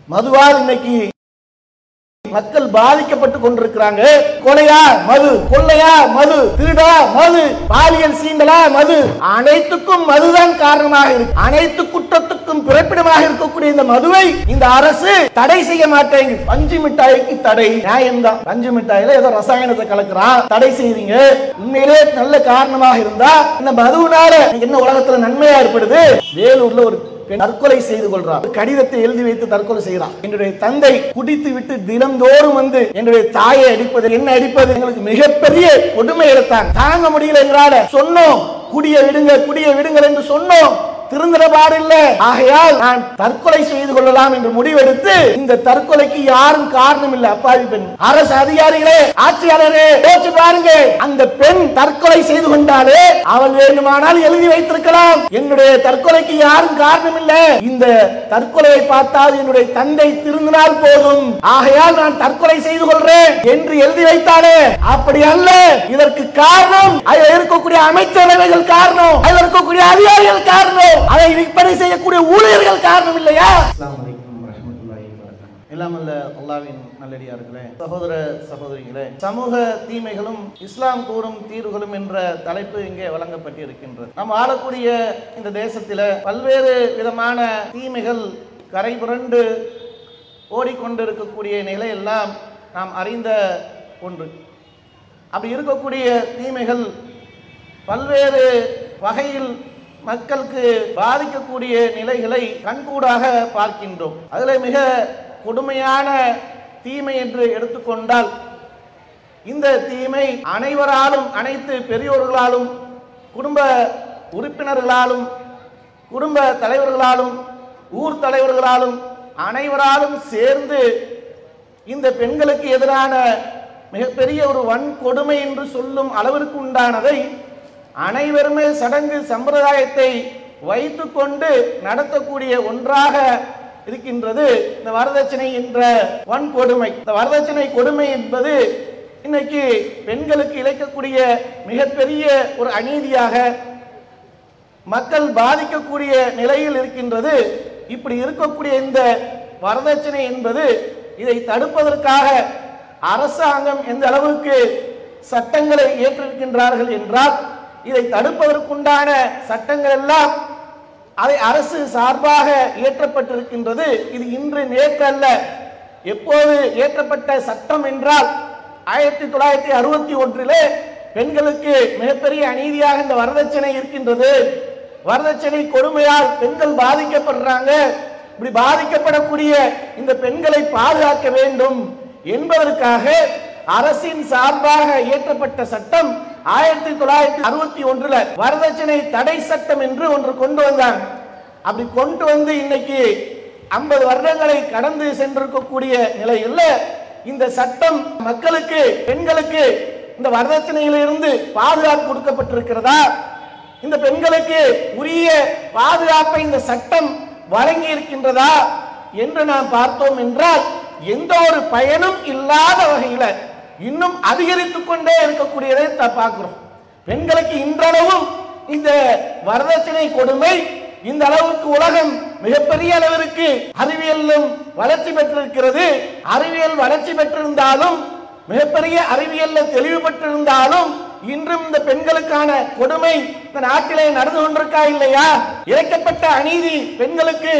மதுவால் இன்னைக்கு மக்கள் பாதிக்கப்பட்டு கொண்டிருக்கிறாங்க கொலையா மது கொள்ளையா மது திருடா மது பாலியல் சீண்டலா மது அனைத்துக்கும் மதுதான் காரணமாக இருக்கு அனைத்து குற்றத்துக்கும் பிறப்பிடமாக இருக்கக்கூடிய இந்த மதுவை இந்த அரசு தடை செய்ய மாட்டேங்குது பஞ்சு மிட்டாய்க்கு தடை நியாயம்தான் பஞ்சு மிட்டாயில ஏதோ ரசாயனத்தை கலக்குறான் தடை செய்றீங்க உண்மையிலே நல்ல காரணமாக இருந்தா இந்த மதுவினால என்ன உலகத்துல நன்மையா ஏற்படுது வேலூர்ல ஒரு பெண் தற்கொலை செய்து கொள்றார் ஒரு கடிதத்தை எழுதி வைத்து தற்கொலை செய்கிறார் என்னுடைய தந்தை குடித்து விட்டு தினந்தோறும் வந்து என்னுடைய தாயை அடிப்பது என்ன அடிப்பது எங்களுக்கு மிகப்பெரிய கொடுமை எடுத்தாங்க தாங்க முடியல எங்களால சொன்னோம் குடிய விடுங்க குடிய விடுங்கள் என்று சொன்னோம் திருந்துற பாடில்ல ஆகையால் நான் தற்கொலை செய்து கொள்ளலாம் என்று முடிவெடுத்து இந்த தற்கொலைக்கு யாரும் காரணம் இல்ல அப்பாவி பெண் அரசு அதிகாரிகளே ஆட்சியாளரே யோசிச்சு பாருங்க அந்த பெண் தற்கொலை செய்து கொண்டாலே அவள் வேண்டுமானால் எழுதி வைத்திருக்கலாம் என்னுடைய தற்கொலைக்கு யாரும் காரணம் இல்ல இந்த தற்கொலையை பார்த்தால் என்னுடைய தந்தை திருந்தினால் போதும் ஆகையால் நான் தற்கொலை செய்து கொள்றேன் என்று எழுதி வைத்தாலே அப்படி அல்ல இதற்கு காரணம் அதில் இருக்கக்கூடிய அமைச்சரவைகள் காரணம் அதில் இருக்கக்கூடிய அதிகாரிகள் காரணம் அதை விற்பனை செய்யக்கூடிய ஊழியர்கள் காரணம் இல்லையா அஸ்ஸலாமு அலைக்கும் வரஹ்மத்துல்லாஹி வபரகாத்துஹு. எல்லாம் அல்ல அல்லாவின் நல்லடியார்களே சகோதர சகோதரிகளே சமூக தீமைகளும் இஸ்லாம் கூறும் தீர்வுகளும் என்ற தலைப்பு இங்கே வழங்கப்பட்டிருக்கின்றது நாம் ஆளக்கூடிய இந்த தேசத்தில பல்வேறு விதமான தீமைகள் கரை புரண்டு ஓடிக்கொண்டிருக்கக்கூடிய நிலையெல்லாம் நாம் அறிந்த ஒன்று அப்படி இருக்கக்கூடிய தீமைகள் பல்வேறு வகையில் மக்களுக்கு பாதிக்கக்கூடிய நிலைகளை கண்கூடாக பார்க்கின்றோம் அதில் மிக கொடுமையான தீமை என்று எடுத்துக்கொண்டால் இந்த தீமை அனைவராலும் அனைத்து பெரியோர்களாலும் குடும்ப உறுப்பினர்களாலும் குடும்ப தலைவர்களாலும் ஊர் தலைவர்களாலும் அனைவராலும் சேர்ந்து இந்த பெண்களுக்கு எதிரான மிகப்பெரிய ஒரு வன்கொடுமை என்று சொல்லும் அளவிற்கு உண்டானதை அனைவருமே சடங்கு சம்பிரதாயத்தை வைத்துக்கொண்டு நடத்தக்கூடிய ஒன்றாக இருக்கின்றது இந்த வரதட்சணை என்ற வன்கொடுமை இந்த வரதட்சணை கொடுமை என்பது இன்னைக்கு பெண்களுக்கு இழைக்கக்கூடிய மிகப்பெரிய ஒரு அநீதியாக மக்கள் பாதிக்கக்கூடிய நிலையில் இருக்கின்றது இப்படி இருக்கக்கூடிய இந்த வரதட்சணை என்பது இதை தடுப்பதற்காக அரசாங்கம் எந்த அளவுக்கு சட்டங்களை ஏற்றிருக்கின்றார்கள் என்றால் இதை தடுப்பதற்குண்டான சட்டங்கள் எல்லாம் அதை அரசு சார்பாக இயற்றப்பட்டிருக்கின்றது இது இன்று நேற்று அல்ல எப்போது இயற்றப்பட்ட சட்டம் என்றால் ஆயிரத்தி தொள்ளாயிரத்தி அறுபத்தி ஒன்றிலே பெண்களுக்கு மிகப்பெரிய அநீதியாக இந்த வரதட்சணை இருக்கின்றது வரதட்சணை கொடுமையால் பெண்கள் பாதிக்கப்படுறாங்க இப்படி பாதிக்கப்படக்கூடிய இந்த பெண்களை பாதுகாக்க வேண்டும் என்பதற்காக அரசின் சார்பாக இயற்றப்பட்ட சட்டம் ஆயிரத்தி தொள்ளாயிரத்தி அறுபத்தி ஒன்றுல வரதட்சணை தடை சட்டம் என்று ஒன்று கொண்டு வந்தாங்க அப்படி கொண்டு வந்து இன்னைக்கு ஐம்பது வருடங்களை கடந்து சென்றிருக்கக்கூடிய நிலையில் இந்த சட்டம் மக்களுக்கு பெண்களுக்கு இந்த வரதட்சணையிலிருந்து பாதுகாப்பு கொடுக்கப்பட்டிருக்கிறதா இந்த பெண்களுக்கு உரிய பாதுகாப்பை இந்த சட்டம் வழங்கி இருக்கின்றதா என்று நாம் பார்த்தோம் என்றால் எந்த ஒரு பயனும் இல்லாத வகையில இன்னும் அதிகரித்துக் கொண்டே இருக்கக்கூடியதை த- பார்க்கிறோம் பெண்களுக்கு இன்றளவும் இந்த வரதட்சணை கொடுமை இந்த அளவுக்கு உலகம் மிகப்பெரிய அளவிற்கு அறிவியலிலும் வளர்ச்சி பெற்றிருக்கிறது அறிவியல் வளர்ச்சி பெற்றிருந்தாலும் மிகப்பெரிய அறிவியல்ல தெளிவு பெற்றிருந்தாலும் இன்றும் இந்த பெண்களுக்கான கொடுமை இந்த நாட்டிலே நடந்து கொண்டிருக்கா இல்லையா இழைக்கப்பட்ட அநீதி பெண்களுக்கு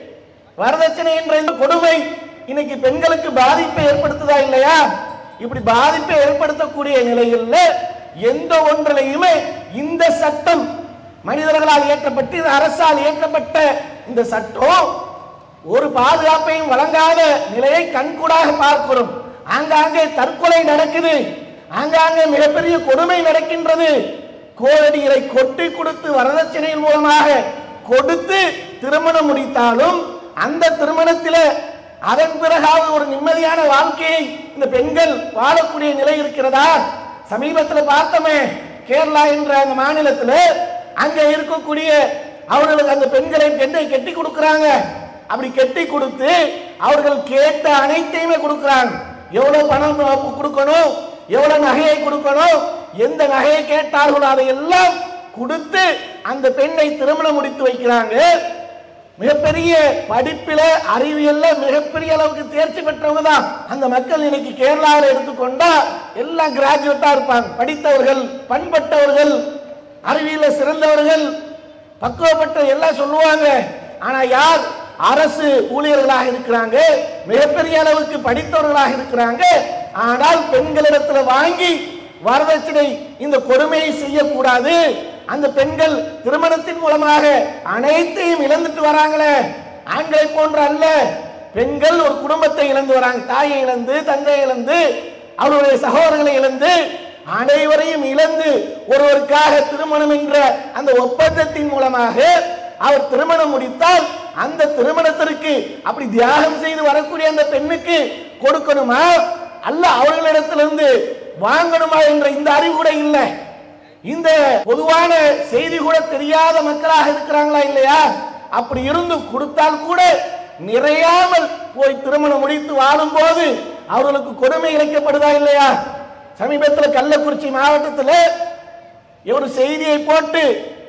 வரதட்சணை என்ற இந்த கொடுமை இன்னைக்கு பெண்களுக்கு பாதிப்பை ஏற்படுத்துதா இல்லையா இப்படி பாதிப்பை ஏற்படுத்தக்கூடிய நிலையில் எந்த ஒன்றிலையுமே இந்த சட்டம் மனிதர்களால் இயற்றப்பட்டு இது அரசால் இயற்றப்பட்ட இந்த சட்டம் ஒரு பாதுகாப்பையும் வழங்காத நிலையை கண்கூடாக பார்க்கிறோம் ஆங்காங்கே தற்கொலை நடக்குது ஆங்காங்கே மிகப்பெரிய கொடுமை நடக்கின்றது கோழடிகளை கொட்டி கொடுத்து வரதட்சணையின் மூலமாக கொடுத்து திருமணம் முடித்தாலும் அந்த திருமணத்தில் அதன் பிறகாவது ஒரு நிம்மதியான வாழ்க்கையை இந்த பெண்கள் வாழக்கூடிய நிலை இருக்கிறதா சமீபத்தில் பார்த்தோமே கேரளா என்ற அந்த மாநிலத்தில் அங்க இருக்கக்கூடிய அவர்களுக்கு அந்த பெண்களை பெண்ணை கட்டி கொடுக்கறாங்க அப்படி கட்டி கொடுத்து அவர்கள் கேட்ட அனைத்தையுமே கொடுக்கறாங்க எவ்வளவு பணம் கொடுக்கணும் எவ்வளவு நகையை கொடுக்கணும் எந்த நகையை கேட்டார்களோ அதை எல்லாம் கொடுத்து அந்த பெண்ணை திருமணம் முடித்து வைக்கிறாங்க மிகப்பெரிய படிப்பில அறிவியல்ல மிகப்பெரிய அளவுக்கு தேர்ச்சி பெற்றவங்க தான் அந்த மக்கள் இன்னைக்கு கேரளாவில் எடுத்துக்கொண்டா எல்லாம் கிராஜுவேட்டா இருப்பாங்க படித்தவர்கள் பண்பட்டவர்கள் அறிவியல சிறந்தவர்கள் பக்குவப்பட்ட எல்லாம் சொல்லுவாங்க ஆனா யார் அரசு ஊழியர்களாக இருக்கிறாங்க மிகப்பெரிய அளவுக்கு படித்தவர்களாக இருக்கிறாங்க ஆனால் பெண்களிடத்துல வாங்கி வரதட்சணை இந்த கொடுமையை செய்யக்கூடாது அந்த பெண்கள் திருமணத்தின் மூலமாக அனைத்தையும் இழந்துட்டு வராங்களே ஆண்களை போன்ற அல்ல பெண்கள் ஒரு குடும்பத்தை இழந்து வராங்க தாயை இழந்து தந்தையை இழந்து அவருடைய சகோதரர்களை இழந்து அனைவரையும் இழந்து ஒருவருக்காக திருமணம் என்ற அந்த ஒப்பந்தத்தின் மூலமாக அவர் திருமணம் முடித்தால் அந்த திருமணத்திற்கு அப்படி தியாகம் செய்து வரக்கூடிய அந்த பெண்ணுக்கு கொடுக்கணுமா அல்ல அவர்களிடத்திலிருந்து வாங்கணுமா என்ற இந்த அறிவு கூட இல்லை இந்த பொதுவான செய்தி கூட தெரியாத மக்களாக இருக்கிறாங்களா இல்லையா அப்படி இருந்து கொடுத்தால் கூட நிறையாமல் போய் திருமணம் முடித்து வாழும் போது அவர்களுக்கு கொடுமை இழைக்கப்படுதா இல்லையா சமீபத்தில் கள்ளக்குறிச்சி மாவட்டத்தில் ஒரு செய்தியை போட்டு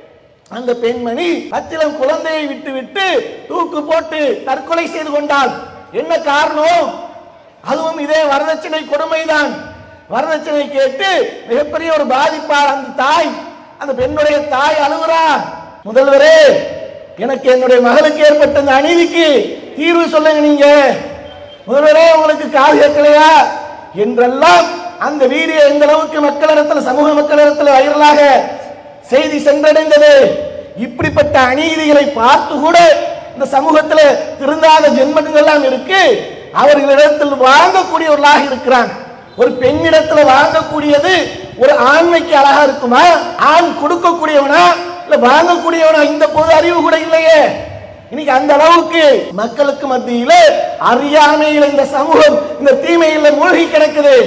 அந்த பெண்மணி பச்சிலம் குழந்தையை விட்டு விட்டு தூக்கு போட்டு தற்கொலை செய்து கொண்டாள் என்ன காரணம் அதுவும் இதே வரதட்சணை கொடுமைதான் வரதட்சணை கேட்டு மிகப்பெரிய ஒரு பாதிப்பால் அந்த தாய் அந்த பெண்ணுடைய தாய் அழுகுறா முதல்வரே எனக்கு என்னுடைய மகளுக்கு ஏற்பட்ட இந்த அநீதிக்கு தீர்வு சொல்லுங்க நீங்க முதல்வரே உங்களுக்கு காது கேட்கலையா என்றெல்லாம் அந்த வீடியோ எந்த அளவுக்கு மக்களிடத்தில் சமூக மக்களிடத்தில் வைரலாக செய்தி சென்றடைந்தது இப்படிப்பட்ட அநீதிகளை பார்த்து கூட இந்த சமூகத்தில் திருந்தாத ஜென்மங்கள் எல்லாம் இருக்கு அவர்களிடத்தில் வாங்கக்கூடியவர்களாக இருக்கிறாங்க ஒரு பெண்ணிடத்துல வாங்கக்கூடியது ஒரு ஆண்மைக்கு அழகா இருக்குமா ஆண் கொடுக்கக்கூடியவனா இல்ல வாங்கக்கூடியவனா இந்த பொது அறிவு கூட இல்லையே இன்னைக்கு அந்த அளவுக்கு மக்களுக்கு மத்தியில அறியாமையில இந்த சமூகம் இந்த தீமையில மூழ்கி கிடக்குது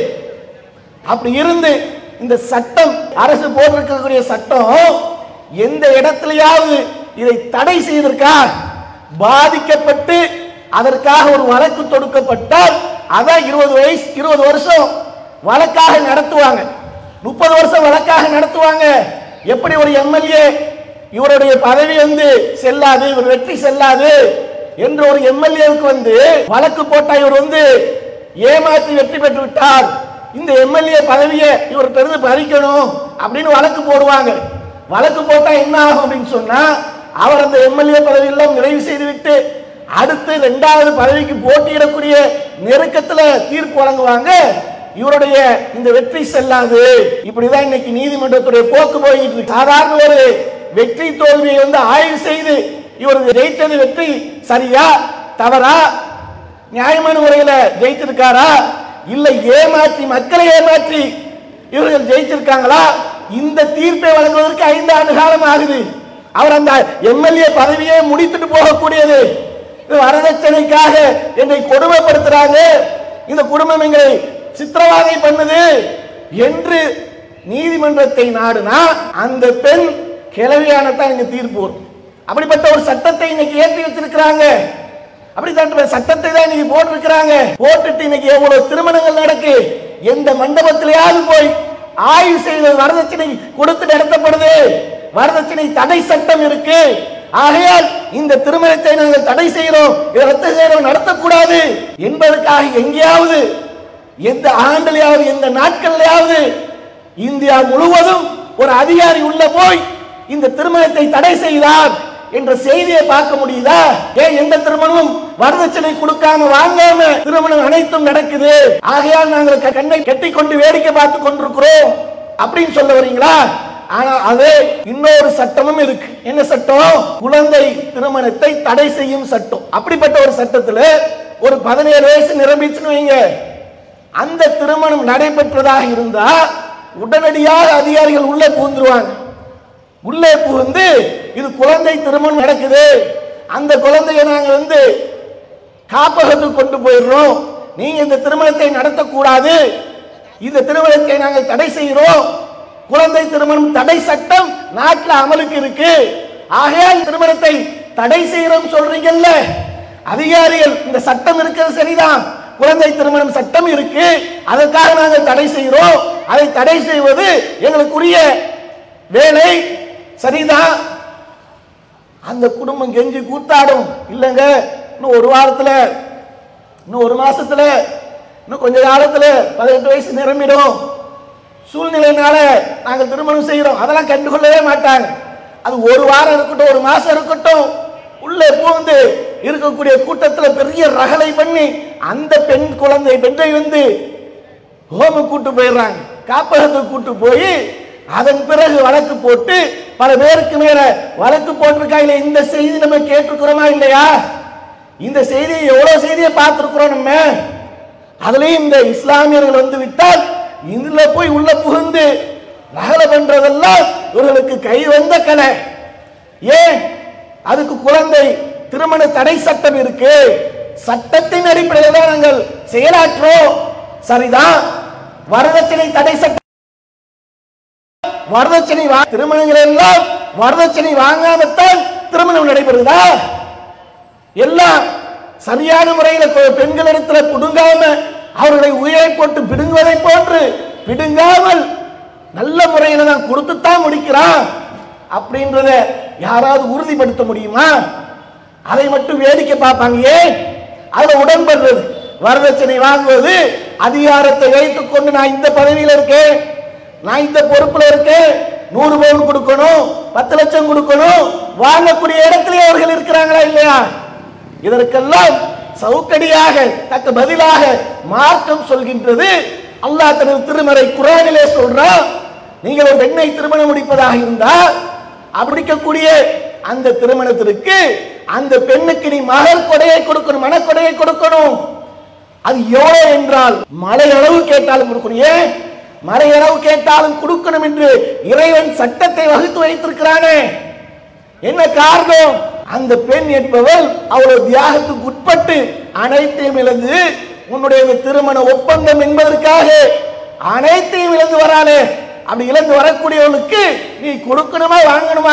அப்படி இருந்து இந்த சட்டம் அரசு போட்டிருக்கக்கூடிய சட்டம் எந்த இடத்துலயாவது இதை தடை செய்திருக்கா பாதிக்கப்பட்டு அதற்காக ஒரு வழக்கு தொடுக்கப்பட்டால் அதான் இருபது வயசு இருபது வருஷம் வழக்காக நடத்துவாங்க முப்பது வருஷம் வழக்காக நடத்துவாங்க எப்படி ஒரு எம்எல்ஏ இவருடைய பதவி வந்து செல்லாது இவர் வெற்றி செல்லாது என்று ஒரு எம்எல்ஏவுக்கு வந்து வழக்கு போட்டா இவர் வந்து ஏமாற்றி வெற்றி பெற்று விட்டார் இந்த எம்எல்ஏ பதவியை இவர்கிட்ட இருந்து பறிக்கணும் அப்படின்னு வழக்கு போடுவாங்க வழக்கு போட்டா என்ன ஆகும் அப்படின்னு சொன்னா அவர் அந்த எம்எல்ஏ பதவி எல்லாம் நிறைவு செய்து விட்டு அடுத்து இரண்டாவது பதவிக்கு போட்டியிடக்கூடிய நெருக்கத்துல தீர்ப்பு வழங்குவாங்க இவருடைய இந்த வெற்றி செல்லாது இப்படிதான் இன்னைக்கு நீதிமன்றத்துடைய போக்கு போயிட்டு இருக்கு சாதாரண ஒரு வெற்றி தோல்வியை வந்து ஆய்வு செய்து இவர் ஜெயித்தது வெற்றி சரியா தவறா நியாயமான முறையில ஜெயித்திருக்காரா இல்ல ஏமாற்றி மக்களை ஏமாற்றி இவர்கள் ஜெயிச்சிருக்காங்களா இந்த தீர்ப்பை வழங்குவதற்கு ஐந்து ஆண்டு காலம் ஆகுது அவர் அந்த எம்எல்ஏ பதவியே முடித்துட்டு போகக்கூடியது இது வரதட்சணைக்காக என்னை கொடுமைப்படுத்துறாங்க இந்த குடும்பம் எங்களை சித்திரவாதை பண்ணுது என்று நீதிமன்றத்தை நாடுனா அந்த பெண் கிளவியானத்தான் இங்க தீர்ப்பு வரும் அப்படிப்பட்ட ஒரு சட்டத்தை இன்னைக்கு ஏற்றி வச்சிருக்கிறாங்க அப்படிப்பட்ட சட்டத்தை தான் இன்னைக்கு போட்டிருக்கிறாங்க போட்டுட்டு இன்னைக்கு எவ்வளவு திருமணங்கள் நடக்கு எந்த மண்டபத்திலேயாவது போய் ஆய்வு செய்த வரதட்சணை கொடுத்து நடத்தப்படுது வரதட்சணை தடை சட்டம் இருக்கு ஆகையால் இந்த திருமணத்தை நாங்கள் தடை செய்கிறோம் இதை ரத்து செய்கிறோம் நடத்தக்கூடாது என்பதற்காக எங்கேயாவது எந்த ஆண்டிலையாவது எந்த நாட்கள்லையாவது இந்தியா முழுவதும் ஒரு அதிகாரி உள்ள போய் இந்த திருமணத்தை தடை செய்தார் என்ற செய்தியை பார்க்க முடியுதா ஏன் எந்த திருமணமும் வரதட்சணை கொடுக்காம வாங்காம திருமணம் அனைத்தும் நடக்குது ஆகையால் நாங்கள் க- கண்ணை கட்டி கொண்டு வேடிக்கை பார்த்து கொண்டிருக்கிறோம் அப்படின்னு சொல்ல வரீங்களா ஆனா அது இன்னொரு சட்டமும் இருக்கு என்ன சட்டம் குழந்தை திருமணத்தை தடை செய்யும் சட்டம் அப்படிப்பட்ட ஒரு சட்டத்துல ஒரு பதினேழு வயசு நிரம்பிச்சுன்னு வைங்க அந்த திருமணம் நடைபெற்றதாக இருந்தா உடனடியாக அதிகாரிகள் உள்ளே புகுந்துருவாங்க உள்ளே புகுந்து இது குழந்தை திருமணம் நடக்குது அந்த குழந்தையை நாங்க வந்து காப்பகத்துக்கு கொண்டு போயிடுறோம் நீங்க இந்த திருமணத்தை நடத்தக்கூடாது இந்த திருமணத்தை நாங்கள் தடை செய்கிறோம் குழந்தை திருமணம் தடை சட்டம் நாட்டில் அமலுக்கு இருக்கு ஆகையால் திருமணத்தை தடை செய்கிறோம் சொல்றீங்கல்ல அதிகாரிகள் இந்த சட்டம் இருக்கிறது சரிதான் குழந்தை திருமணம் சட்டம் இருக்கு அதற்காக நாங்கள் தடை செய்கிறோம் அதை தடை செய்வது எங்களுக்குரிய வேலை சரிதான் அந்த குடும்பம் கெஞ்சி கூத்தாடும் இல்லைங்க இன்னும் ஒரு வாரத்துல இன்னும் ஒரு மாசத்துல இன்னும் கொஞ்ச காலத்துல பதினெட்டு வயசு நிரம்பிடும் சூழ்நிலையினால நாங்கள் திருமணம் செய்கிறோம் அதெல்லாம் கண்டுகொள்ளவே மாட்டாங்க அது ஒரு வாரம் இருக்கட்டும் ஒரு மாசம் இருக்கட்டும் உள்ளே புகுந்து இருக்கக்கூடிய கூட்டத்துல பெரிய ரகளை பண்ணி அந்த பெண் குழந்தை பெண்ணை வந்து ஹோம கூட்டு போயிடுறாங்க காப்பகத்துக்கு கூட்டு போய் அதன் பிறகு வழக்கு போட்டு பல பேருக்கு மேல வழக்கு போட்டிருக்காங்க இந்த செய்தி நம்ம கேட்டிருக்கிறோமா இல்லையா இந்த செய்தியை எவ்வளவு செய்தியை பார்த்திருக்கிறோம் நம்ம அதுலயும் இந்த இஸ்லாமியர்கள் வந்து விட்டால் இதுல போய் உள்ள புகுந்து ரகலை பண்றதெல்லாம் இவர்களுக்கு கை வந்த கலை ஏன் அதுக்கு குழந்தை திருமண தடை சட்டம் இருக்கு சட்டத்தின் அடிப்படையில் தான் நாங்கள் செயலாற்றோம் சரிதான் வரதட்சணை தடை சட்டம் வரதட்சணை வா- திருமணங்கள் எல்லாம் வரதட்சணை வாங்காமத்தான் திருமணம் நடைபெறுதா எல்லாம் சரியான முறையில் பெ- பெண்களிடத்துல புடுங்காம அவர்களை உயிரை போட்டு பிடுங்குவதை போன்று பிடுங்காமல் நல்ல முறையில் தான் கொடுத்துத்தான் முடிக்கிறான் அப்படின்றத யாராவது உறுதிப்படுத்த முடியுமா அதை மட்டும் வேடிக்கை பார்ப்பாங்க ஏன் அதுல உடன்படுறது வரதட்சணை வாங்குவது அதிகாரத்தை வைத்துக் கொண்டு நான் இந்த பதவியில் இருக்கேன் நான் இந்த பொறுப்புல இருக்கேன் நூறு பவுன் கொடுக்கணும் பத்து லட்சம் கொடுக்கணும் வாங்கக்கூடிய இடத்திலே அவர்கள் இருக்கிறாங்களா இல்லையா இதற்கெல்லாம் சவுக்கடியாக தக்க பதிலாக மார்க்கம் சொல்கின்றது அல்லாஹ் தனது திருமறை குரானிலே சொல்றான் நீங்கள் ஒரு பெண்ணை திருமணம் முடிப்பதாக இருந்தால் அப்படிக்கக்கூடிய அந்த திருமணத்திற்கு அந்த பெண்ணுக்கு நீ மகள் கொடையை கொடுக்கணும் மனக்கொடையை கொடுக்கணும் அது எவ்வளவு என்றால் மலை அளவு கேட்டாலும் கொடுக்கணும் ஏன் மலை அளவு கேட்டாலும் கொடுக்கணும் என்று இறைவன் சட்டத்தை வகுத்து வைத்திருக்கிறானே என்ன காரணம் அந்த பெண் என்பவள் அவ்வளவு தியாகத்துக்கு உட்பட்டு அனைத்தையும் இழந்து உன்னுடைய இந்த திருமண ஒப்பந்தம் என்பதற்காக அனைத்தையும் இழந்து வராளே அப்படி இழந்து வரக்கூடியவளுக்கு நீ கொடுக்கணுமா வாங்கணுமா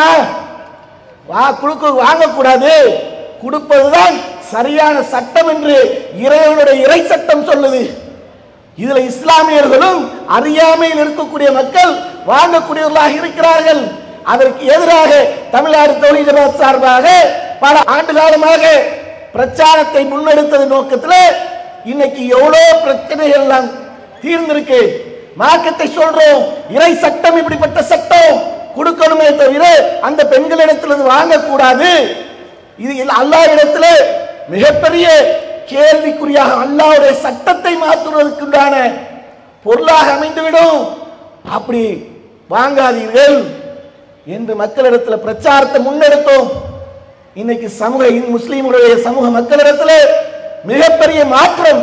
வா கொடுக்க வாங்கக்கூடாது கொடுப்பதுதான் சரியான சட்டம் என்று இறைவனுடைய இறை சட்டம் சொல்லுது இதுல இஸ்லாமியர்களும் அறியாமையில் இருக்கக்கூடிய மக்கள் வாங்கக்கூடியவர்களாக இருக்கிறார்கள் அதற்கு எதிராக தமிழ்நாடு தொழில் ஜமாத் சார்பாக பல ஆண்டு காலமாக பிரச்சாரத்தை முன்னெடுத்தது நோக்கத்தில் இன்னைக்கு எவ்வளவு பிரச்சனைகள் எல்லாம் தீர்ந்திருக்கு மார்க்கத்தை சொல்றோம் இறை சட்டம் இப்படிப்பட்ட சட்டம் கொடுக்கணுமே தவிர அந்த பெண்களிடத்திலிருந்து வாங்கக்கூடாது இது அல்லாஹ் இடத்துல மிகப்பெரிய கேள்விக்குறியாக அல்லாஹ்வுடைய சட்டத்தை மாற்றுவதற்குண்டான பொருளாக அமைந்துவிடும் அப்படி வாங்காதீர்கள் என்று மக்களிடத்தில் பிரச்சாரத்தை முன்னெடுத்தோம் இன்னைக்கு சமூக இந்து முஸ்லீம்களுடைய சமூக மக்களிடத்தில் மிகப்பெரிய மாற்றம்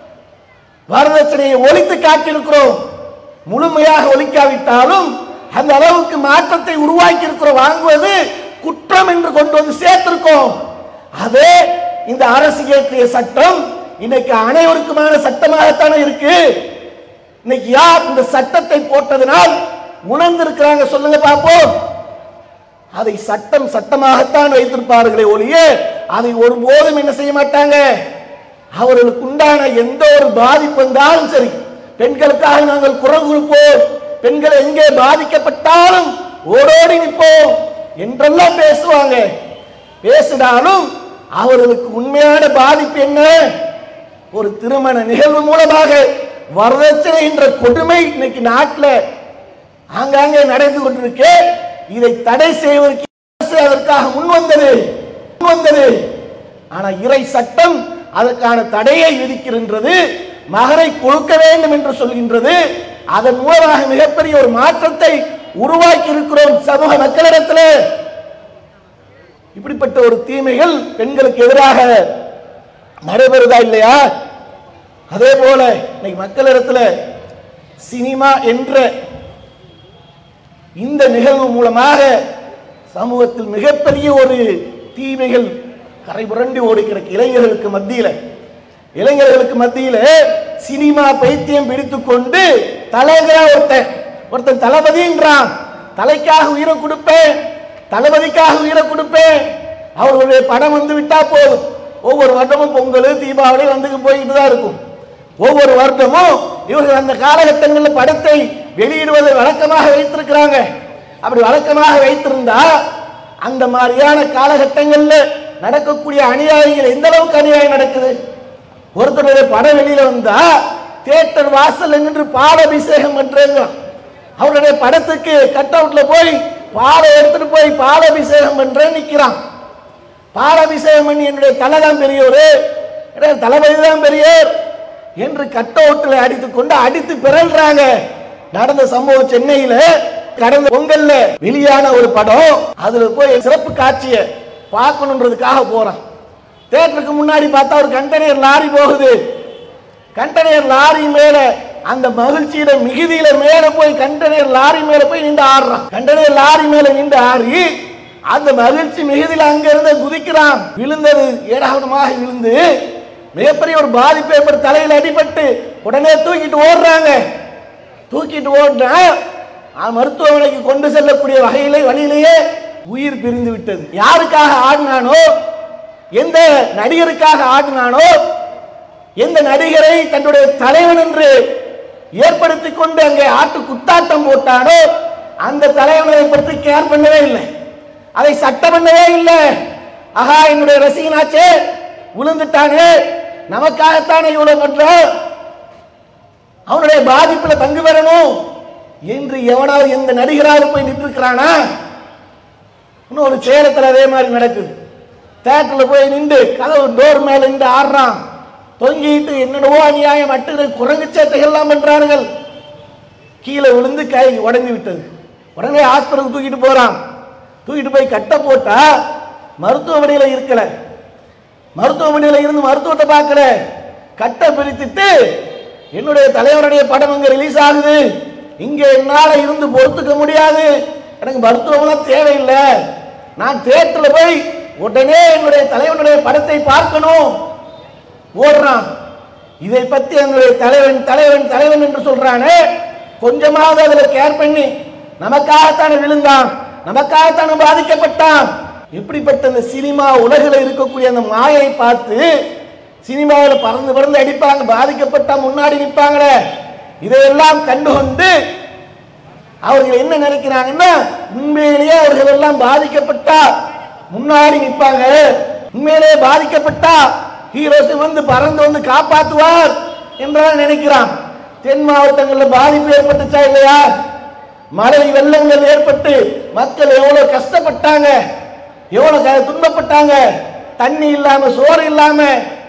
வரதட்சணையை ஒழித்து காட்டியிருக்கிறோம் முழுமையாக ஒழிக்காவிட்டாலும் அந்த அளவுக்கு மாற்றத்தை உருவாக்கி இருக்கிறோம் வாங்குவது குற்றம் என்று கொண்டு வந்து சேர்த்திருக்கோம் அதே இந்த அரசு இயற்றிய சட்டம் இன்னைக்கு அனைவருக்குமான சட்டமாகத்தானே இருக்கு இன்னைக்கு யார் இந்த சட்டத்தை போட்டதனால் உணர்ந்திருக்கிறாங்க சொல்லுங்க பார்ப்போம் அதை சட்டம் சட்டமாகத்தான் வைத்திருப்பார்களே ஒழிய அதை ஒருபோதும் என்ன செய்ய மாட்டாங்க அவர்களுக்கு உண்டான எந்த ஒரு பாதிப்பு வந்தாலும் சரி பெண்களுக்காக நாங்கள் குரல் கொடுப்போம் பெண்கள் எங்கே பாதிக்கப்பட்டாலும் ஓடோடி நிற்போம் என்றெல்லாம் பேசுவாங்க பேசினாலும் அவர்களுக்கு உண்மையான பாதிப்பு என்ன ஒரு திருமண நிகழ்வு மூலமாக வரதட்சணை என்ற கொடுமை இன்னைக்கு நாட்டில் ஆங்காங்கே நடந்து கொண்டிருக்கு இதை தடை செய்வதற்கு அரசு அதற்காக முன் வந்தது முன் வந்தது ஆனா இறை சட்டம் அதற்கான தடையை விதிக்கின்றது மகரை கொடுக்க வேண்டும் என்று சொல்கின்றது அதன் மூலமாக மிகப்பெரிய ஒரு மாற்றத்தை உருவாக்கி இருக்கிறோம் சமூக மக்களிடத்தில் இப்படிப்பட்ட ஒரு தீமைகள் பெண்களுக்கு எதிராக நடைபெறுதா இல்லையா அதே போல இன்னைக்கு மக்களிடத்தில் சினிமா என்ற இந்த நிகழ்வு மூலமாக சமூகத்தில் மிகப்பெரிய ஒரு தீமைகள் கரை புரண்டு ஓடி கிடக்கு இளைஞர்களுக்கு மத்தியில இளைஞர்களுக்கு மத்தியில சினிமா பைத்தியம் பிடித்துக் கொண்டு தலைவரா ஒருத்தன் ஒருத்தன் தளபதின்றான் தலைக்காக உயிரை கொடுப்பேன் தளபதிக்காக உயிரை கொடுப்பேன் அவர்களுடைய படம் வந்து விட்டா போதும் ஒவ்வொரு வருடமும் பொங்கல் தீபாவளி வந்துக்கு போயிட்டு தான் இருக்கும் ஒவ்வொரு வருடமும் இவர்கள் அந்த காலகட்டங்களில் படத்தை வெளியிடுவதை வழக்கமாக வைத்திருக்கிறாங்க அப்படி வழக்கமாக வைத்திருந்தா அந்த மாதிரியான காலகட்டங்கள்ல நடக்கக்கூடிய அநியாயங்கள் எந்த அளவுக்கு அநியாயம் நடக்குது ஒருத்தருடைய படம் வெளியில வந்தா தியேட்டர் வாசல்ல நின்று பாலாபிஷேகம் பண்றேங்க அவருடைய படத்துக்கு கட் அவுட்ல போய் பாலை எடுத்துட்டு போய் பாலாபிஷேகம் பண்றேன் நிக்கிறான் பாலாபிஷேகம் பண்ணி என்னுடைய தலை தான் பெரியவர் என்னுடைய தளபதி தான் பெரியவர் என்று கட் அவுட்டில் அடித்துக் கொண்டு அடித்து பிறல்றாங்க நடந்த சம்பவம் சென்னையில கடந்த பொங்கல்ல வெளியான ஒரு படம் அதுல போய் சிறப்பு காட்சியை பார்க்கணுன்றதுக்காக போறான் தேட்டருக்கு முன்னாடி பார்த்தா ஒரு கண்டெய்னர் லாரி போகுது கண்டெய்னர் லாரி மேல அந்த மகிழ்ச்சியில மிகுதியில மேல போய் கண்டெய்னர் லாரி மேல போய் நின்று ஆடுறான் கண்டெய்னர் லாரி மேல நின்று ஆடி அந்த மகிழ்ச்சி மிகுதியில அங்க இருந்து குதிக்கிறான் விழுந்தது ஏடாவிடமாக விழுந்து மிகப்பெரிய ஒரு பாதிப்பு ஏற்பட்டு தலையில் அடிபட்டு உடனே தூக்கிட்டு ஓடுறாங்க தூக்கிட்டு ஓடினா அவன் மருத்துவமனைக்கு கொண்டு செல்லக்கூடிய வகையிலே வழியிலேயே உயிர் பிரிந்து விட்டது யாருக்காக ஆடினானோ எந்த நடிகருக்காக ஆடினானோ எந்த நடிகரை தன்னுடைய தலைவன் என்று ஏற்படுத்தி கொண்டு அங்கே ஆட்டு குத்தாட்டம் போட்டானோ அந்த தலைவனை பற்றி கேர் பண்ணவே இல்லை அதை சட்டம் பண்ணவே இல்லை ஆஹா என்னுடைய ரசிகனாச்சே விழுந்துட்டானே நமக்காகத்தானே இவ்வளவு பண்ற அவனுடைய பாதிப்புல பங்கு பெறணும் என்று எவனாவது எந்த நடிகராக போய் நின்றுக்கிறானா இன்னும் ஒரு சேலத்தில் அதே மாதிரி நடக்குது தேட்டரில் போய் நின்று கதவு டோர் மேல நின்று ஆடுறான் தொங்கிட்டு என்னென்னவோ அநியாயம் அட்டு குரங்கு சேட்டைகள்லாம் பண்றார்கள் கீழே விழுந்து கை உடைந்து விட்டது உடனே ஹாஸ்பிட்டலுக்கு தூக்கிட்டு போறான் தூக்கிட்டு போய் கட்ட போட்டா மருத்துவமனையில் இருக்கல மருத்துவமனையில் இருந்து மருத்துவத்தை பார்க்கல கட்டை பிரித்துட்டு என்னுடைய தலைவருடைய படம் அங்க ரிலீஸ் ஆகுது இங்க என்னால இருந்து பொறுத்துக்க முடியாது எனக்கு மருத்துவம்லாம் தேவையில்லை நான் தேட்டரில் போய் உடனே என்னுடைய தலைவனுடைய படத்தை பார்க்கணும் ஓடுறான் இதை பத்தி என்னுடைய தலைவன் தலைவன் தலைவன் என்று சொல்றானே கொஞ்சமாவது அதுல கேர் பண்ணி நமக்காகத்தானே விழுந்தான் நமக்காகத்தானே பாதிக்கப்பட்டான் இப்படிப்பட்ட இந்த சினிமா உலகில் இருக்கக்கூடிய அந்த மாயை பார்த்து சினிமாவில் பறந்து பறந்து அடிப்பாங்க பாதிக்கப்பட்டா முன்னாடி நிற்பாங்களே இதையெல்லாம் கண்டுகொண்டு அவர்கள் என்ன நினைக்கிறாங்கன்னா உண்மையிலேயே அவர்கள் எல்லாம் பாதிக்கப்பட்டா முன்னாடி நிற்பாங்க உண்மையிலேயே பாதிக்கப்பட்டா ஹீரோஸ் வந்து பறந்து வந்து காப்பாற்றுவார் என்றால் நினைக்கிறான் தென் மாவட்டங்களில் பாதிப்பு ஏற்பட்டுச்சா இல்லையா மழை வெள்ளங்கள் ஏற்பட்டு மக்கள் எவ்வளவு கஷ்டப்பட்டாங்க எவ்வளவு க- துன்பப்பட்டாங்க தண்ணி இல்லாம சோறு இல்லாம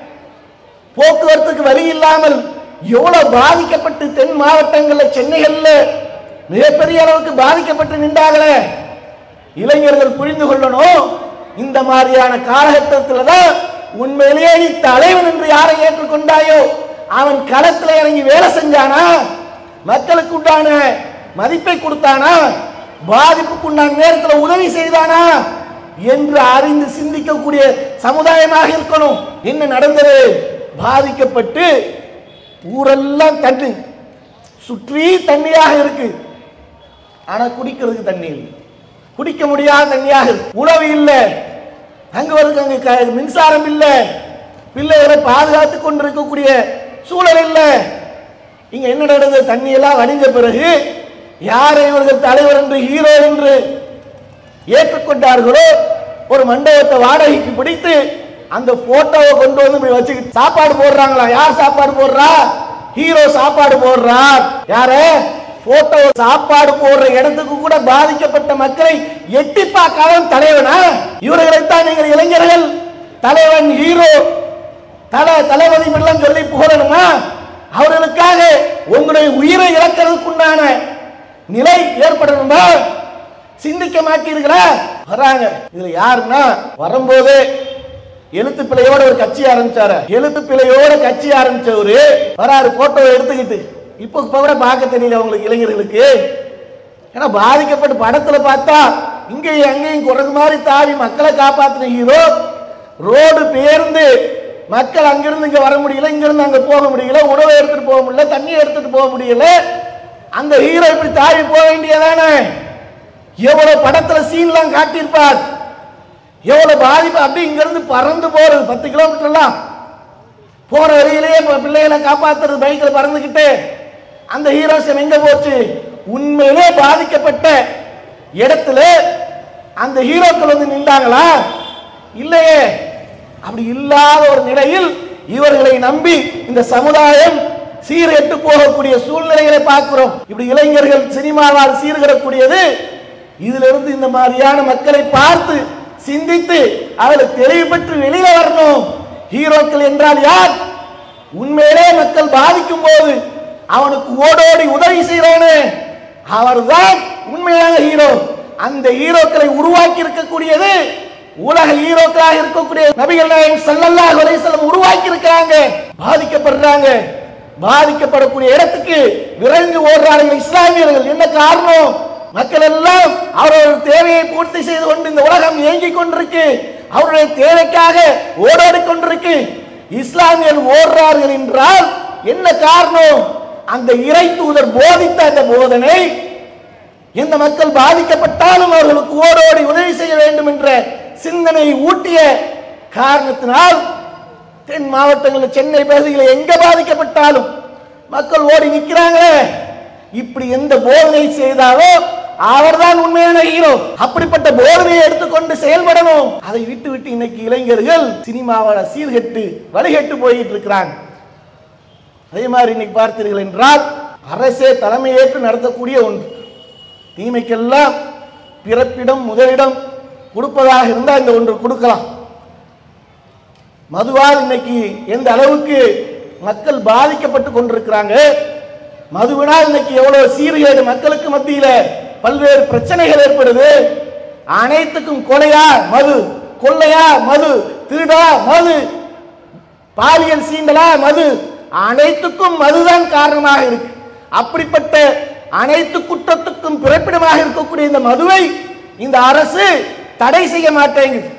போக்குவரத்துக்கு வழி இல்லாமல் எவ்வளவு பாதிக்கப்பட்டு தென் மாவட்டங்கள்ல சென்னைகள்ல மிகப்பெரிய அளவுக்கு பாதிக்கப்பட்டு நின்றாங்களே இளைஞர்கள் புரிந்து கொள்ளணும் இந்த மாதிரியான காலகட்டத்தில் தான் உண்மையிலேயே நீ தலைவன் என்று யாரை ஏற்றுக்கொண்டாயோ அவன் களத்துல இறங்கி வேலை செஞ்சானா மக்களுக்கு உண்டான மதிப்பை கொடுத்தானா பாதிப்புக்கு உண்டான நேரத்தில் உதவி செய்தானா என்று அறிந்து சிந்திக்கக்கூடிய சமுதாயமாக இருக்கணும் என்ன நடந்தது பாதிக்கப்பட்டு ஊரெல்லாம் தண்ணி சுற்றி தண்ணியாக இருக்கு ஆனா குடிக்கிறதுக்கு தண்ணி இல்லை குடிக்க முடியாத தண்ணியாக இருக்கு உணவு இல்லை அங்க வந்து அங்க க- மின்சாரம் இல்லை பிள்ளைகளை பாதுகாத்து கொண்டிருக்கக்கூடிய சூழல் இல்லை இங்க என்ன நடந்தது தண்ணி எல்லாம் வடிஞ்ச பிறகு யாரை இவர்கள் தலைவர் என்று ஹீரோ என்று ஏற்றுக்கொண்டார்களோ ஒரு மண்டபத்தை வாடகைக்கு பிடித்து அந்த போட்டோவை கொண்டு வந்து இப்படி வச்சுக்கிட்டு சாப்பாடு போடுறாங்களா யார் சாப்பாடு போடுறா ஹீரோ சாப்பாடு போடுறார் யாரு போட்டோ சாப்பாடு போடுற இடத்துக்கு கூட பாதிக்கப்பட்ட மக்களை எட்டி பார்க்காத தலைவனா இவர்களைத்தான் நீங்கள் இளைஞர்கள் தலைவன் ஹீரோ தல தளபதி எல்லாம் சொல்லி புகழணுமா அவர்களுக்காக உங்களுடைய உயிரை இழக்கிறதுக்குண்டான நிலை ஏற்படணுமா சிந்திக்க மாட்டீர்களா வராங்க இதுல யாருன்னா வரும்போது எழுத்து பிழையோட ஒரு கட்சி ஆரம்பிச்சாரு எழுத்து பிழையோட கட்சி ஆரம்பிச்சவரு வராரு போட்டோவை எடுத்துக்கிட்டு இப்போ இப்ப கூட பார்க்க தெரியல உங்களுக்கு இளைஞர்களுக்கு ஏன்னா பாதிக்கப்பட்ட படத்துல பார்த்தா இங்கேயும் அங்கேயும் குரங்கு மாதிரி தாவி மக்களை காப்பாத்தின ஹீரோ ரோடு பேருந்து மக்கள் அங்கிருந்து இங்க வர முடியல இங்கிருந்து அங்க போக முடியல உணவை எடுத்துட்டு போக முடியல தண்ணியை எடுத்துட்டு போக முடியல அந்த ஹீரோ இப்படி தாவி போக வேண்டியதானே எவ்வளவு படத்துல சீன்லாம் காட்டியிருப்பார் எவ்வளவு பாதிப்பு அப்படி இங்க இருந்து பறந்து போறது பத்து கிலோமீட்டர் எல்லாம் போற வழியிலேயே ப- பிள்ளைகளை காப்பாத்துறது பைக்கில் பறந்துக்கிட்டு அந்த ஹீரோஸ் எங்க போச்சு உண்மையிலே பாதிக்கப்பட்ட இடத்துல அந்த ஹீரோக்கள் வந்து நின்றாங்களா இல்லையே அப்படி இல்லாத ஒரு நிலையில் இவர்களை நம்பி இந்த சமுதாயம் சீர்கெட்டு போகக்கூடிய சூழ்நிலைகளை பார்க்கிறோம் இப்படி இளைஞர்கள் சினிமாவால் சீர்கிடக்கூடியது இதிலிருந்து இந்த மாதிரியான மக்களை பார்த்து சிந்தித்து அவளை தெளிவு பெற்று வெளியில வரணும் ஹீரோக்கள் என்றால் யார் உண்மையிலே மக்கள் பாதிக்கும் போது அவனுக்கு ஓடோடி உதவி செய்யறவனே அவர்தான் உண்மையான ஹீரோ அந்த ஹீரோக்களை உருவாக்கி இருக்கக்கூடியது உலக ஹீரோக்களாக இருக்கக்கூடிய நபிகள் நாயகம் ஸல்லல்லாஹு அலைஹி வஸல்லம் உருவாக்கி இருக்காங்க பாதிக்கப்படுறாங்க பாதிக்கப்படக்கூடிய இடத்துக்கு விரைந்து ஓடுறார்கள் இஸ்லாமியர்கள் என்ன காரணம் மக்கள் எல்லாம் அவரவர் தேவையை பூர்த்தி செய்து கொண்டு இந்த உலகம் இயங்கிக் கொண்டிருக்கு அவருடைய தேவைக்காக ஓடாடி கொண்டிருக்கு இஸ்லாமியர் ஓடுறார்கள் என்றால் என்ன காரணம் அந்த இறை தூதர் போதித்த அந்த போதனை எந்த மக்கள் பாதிக்கப்பட்டாலும் அவர்களுக்கு ஓடோடி உதவி செய்ய வேண்டும் என்ற சிந்தனை ஊட்டிய காரணத்தினால் தென் மாவட்டங்களில் சென்னை பகுதிகளில் எங்க பாதிக்கப்பட்டாலும் மக்கள் ஓடி நிற்கிறாங்களே இப்படி எந்த போதனை செய்தாலோ அவர்தான் உண்மையான ஹீரோ அப்படிப்பட்ட போதனையை எடுத்துக்கொண்டு செயல்படணும் அதை விட்டு விட்டு இன்னைக்கு இளைஞர்கள் சினிமாவோட சீர்கெட்டு வழிகெட்டு போயிட்டு இருக்கிறாங்க அதே மாதிரி இன்னைக்கு பார்த்தீர்கள் என்றால் அரசே தலைமையேற்று நடத்தக்கூடிய ஒன்று தீமைக்கெல்லாம் பிறப்பிடம் முதலிடம் கொடுப்பதாக இருந்தால் இந்த ஒன்று கொடுக்கலாம் மதுவால் இன்னைக்கு எந்த அளவுக்கு மக்கள் பாதிக்கப்பட்டு கொண்டிருக்கிறாங்க மதுவினால் இன்னைக்கு எவ்வளவு சீர்கேடு மக்களுக்கு மத்தியில பல்வேறு பிரச்சனைகள் ஏற்படுது அனைத்துக்கும் கொலையா மது கொள்ளையா மது திருடா மது பாலியல் சீண்டலா மது அனைத்துக்கும் மதுதான் காரணமாக இருக்கு அப்படிப்பட்ட அனைத்து குற்றத்துக்கும் பிறப்பிடமாக இருக்கக்கூடிய இந்த மதுவை இந்த அரசு தடை செய்ய மாட்டேங்குது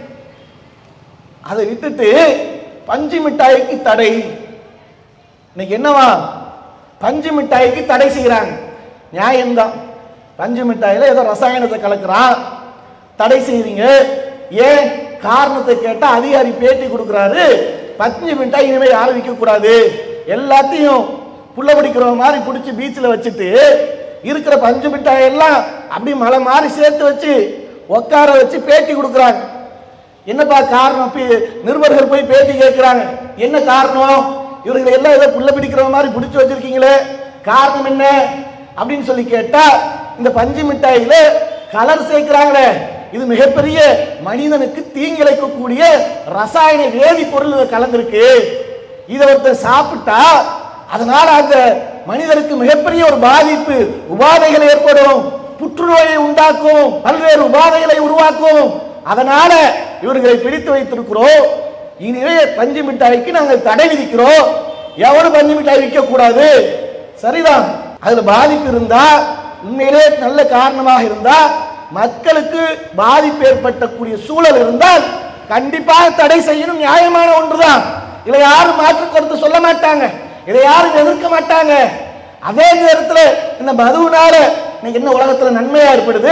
அதை விட்டுட்டு பஞ்சு மிட்டாய்க்கு தடை இன்னைக்கு என்னவா பஞ்சு மிட்டாய்க்கு தடை செய்கிறாங்க நியாயம்தான் பஞ்சு மிட்டாயில ஏதோ ரசாயனத்தை கலக்குறான் தடை செய்றீங்க ஏன் காரணத்தை கேட்டா அதிகாரி பேட்டி கொடுக்குறாரு பஞ்சு மிட்டாய் இனிமே யாரும் விற்க கூடாது எல்லாத்தையும் புள்ள பிடிக்கிற மாதிரி பிடிச்சி பீச்சில் வச்சுட்டு இருக்கிற பஞ்சு மிட்டாய் எல்லாம் அப்படி மலை மாதிரி சேர்த்து வச்சு உட்கார வச்சு பேட்டி கொடுக்குறாங்க என்னப்பா காரணம் பி- நிருபர்கள் போய் பேட்டி கேட்கிறாங்க என்ன காரணம் இவர்கள் எல்லாம் ஏதோ புள்ள பிடிக்கிற மாதிரி பிடிச்சு வச்சிருக்கீங்களே காரணம் என்ன அப்படின்னு சொல்லி கேட்டா இந்த பஞ்சு மிட்டாயில கலர் சேர்க்கிறாங்களே இது மிகப்பெரிய மனிதனுக்கு தீங்கிழைக்கக்கூடிய ரசாயன வேதிப்பொருள் இதுல கலந்திருக்கு இதை ஒருத்தர் சாப்பிட்டா அதனால அந்த மனிதனுக்கு மிகப்பெரிய ஒரு பாதிப்பு உபாதைகள் ஏற்படும் புற்றுநோயை உண்டாக்கும் பல்வேறு உபாதைகளை உருவாக்கும் அதனால இவர்களை பிடித்து வைத்திருக்கிறோம் இனிமே பஞ்சு மிட்டாய்க்கு நாங்கள் தடை விதிக்கிறோம் எவனும் பஞ்சு மிட்டாய் விற்க கூடாது சரிதான் அதுல பாதிப்பு இருந்தா உண்மையிலே நல்ல காரணமாக இருந்தா மக்களுக்கு பாதிப்பு ஏற்பட்டக்கூடிய சூழல் இருந்தால் கண்டிப்பாக தடை செய்யணும் நியாயமான ஒன்றுதான் இதை யாரும் மாற்று கருத்து சொல்ல மாட்டாங்க இதை யாரும் எதிர்க்க மாட்டாங்க அதே நேரத்தில் இந்த மதுவினால இன்னைக்கு என்ன உலகத்துல நன்மையா ஏற்படுது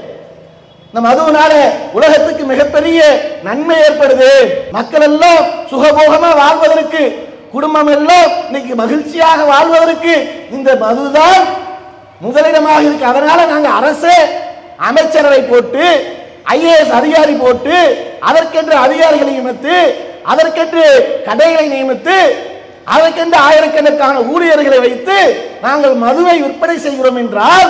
இந்த மதுவினால உலகத்துக்கு மிகப்பெரிய நன்மை ஏற்படுது மக்கள் எல்லாம் சுகபோகமா வாழ்வதற்கு குடும்பம் எல்லாம் இன்னைக்கு மகிழ்ச்சியாக வாழ்வதற்கு இந்த மதுதான் முதலிடமாக இருக்கு அதனால நாங்க அரசே அமைச்சரவை போட்டு ஐஏஎஸ் அதிகாரி போட்டு அதற்கென்று அதிகாரிகளை நியமித்து அதற்கென்று கடைகளை நியமித்து அதற்கென்று ஆயிரக்கணக்கான ஊழியர்களை வைத்து நாங்கள் மதுவை விற்பனை செய்கிறோம் என்றால்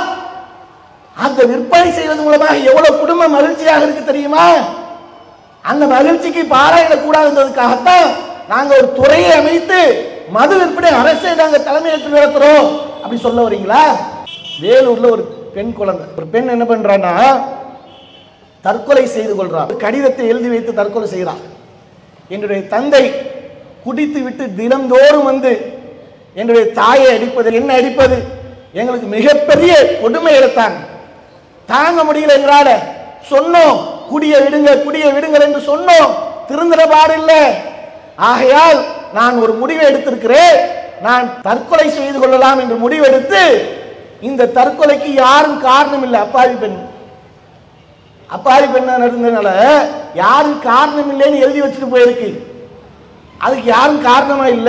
அந்த விற்பனை செய்வது மூலமாக எவ்வளவு குடும்பம் மகிழ்ச்சியாக இருக்கு தெரியுமா அந்த மகிழ்ச்சிக்கு பாராயிடக்கூடாதுன்றதுக்காகத்தான் நாங்க ஒரு துறையை அமைத்து மது விற்பனை அரசே நாங்க தலைமையேற்று நடத்துறோம் அப்படி சொல்ல வரீங்களா வேலூர்ல ஒரு பெண் குழந்தை ஒரு பெண் என்ன பண்றான்னா தற்கொலை செய்து கொள்றான் ஒரு கடிதத்தை எழுதி வைத்து தற்கொலை செய்கிறான் என்னுடைய தந்தை குடித்து விட்டு தினந்தோறும் வந்து என்னுடைய தாயை அடிப்பது என்ன அடிப்பது எங்களுக்கு மிகப்பெரிய கொடுமை எடுத்தாங்க தாங்க முடியல எங்களால சொன்னோம் குடிய விடுங்க குடிய விடுங்கள் என்று சொன்னோம் திருந்துற பாடில்லை ஆகையால் நான் ஒரு முடிவை எடுத்திருக்கிறேன் நான் தற்கொலை செய்து கொள்ளலாம் என்று முடிவெடுத்து இந்த தற்கொலைக்கு யாரும் காரணம் இல்லை அப்பாவி பெண் அப்பாவி பெண்ணா நடந்ததுனால யாரும் காரணம் இல்லைன்னு எழுதி வச்சுட்டு போயிருக்கு அதுக்கு யாரும் காரணமா இல்ல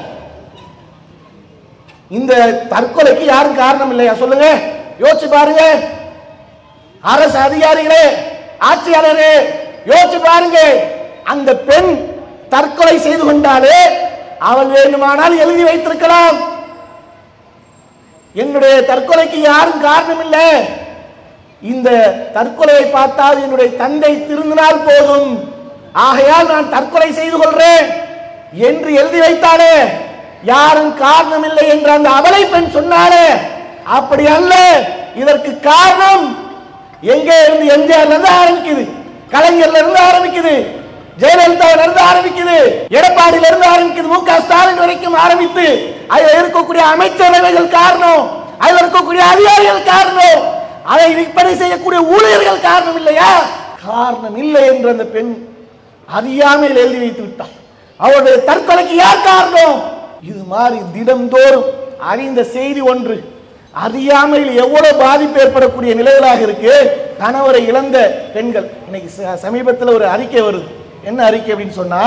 இந்த தற்கொலைக்கு யாரும் காரணம் இல்லையா சொல்லுங்க யோசிச்சு பாருங்க அரசு அதிகாரிகளே ஆட்சியாளரே யோசிச்சு பாருங்க அந்த பெண் தற்கொலை செய்து கொண்டாலே அவள் வேண்டுமானால் எழுதி வைத்திருக்கலாம் என்னுடைய தற்கொலைக்கு யாரும் காரணம் இல்லை இந்த தற்கொலையை பார்த்தால் என்னுடைய தந்தை திருந்தினால் போதும் ஆகையால் நான் தற்கொலை செய்து கொள்றேன் என்று எழுதி வைத்தாலே யாரும் காரணம் இல்லை என்று அந்த அபலை பெண் சொன்னாலே அப்படி அல்ல இதற்கு காரணம் எங்கே இருந்து எம்ஜிஆர்ல இருந்து ஆரம்பிக்குது கலைஞர்ல இருந்து ஆரம்பிக்குது ஜெயலலிதாவில இருந்து ஆரம்பிக்குது எடப்பாடியில இருந்து ஆரம்பிக்குது மு க ஸ்டாலின் வரைக்கும் ஆரம்பித்து அதில் இருக்கக்கூடிய அமைச்சரவைகள் காரணம் அதில் இருக்கக்கூடிய அதிகாரிகள் காரணம் அதை விற்பனை செய்யக்கூடிய ஊழியர்கள் காரணம் இல்லையா காரணம் இல்லை என்று அந்த பெண் அறியாமையில் எழுதி வைத்து விட்டார் அவருடைய தற்கொலைக்கு யார் காரணம் இது மாதிரி தினம்தோறும் அறிந்த செய்தி ஒன்று அறியாமையில் எவ்வளவு பாதிப்பு ஏற்படக்கூடிய நிலைகளாக இருக்கு கணவரை இழந்த பெண்கள் இன்னைக்கு ச- சமீபத்தில் ஒரு அறிக்கை வருது என்ன அறிக்கை அப்படின்னு சொன்னா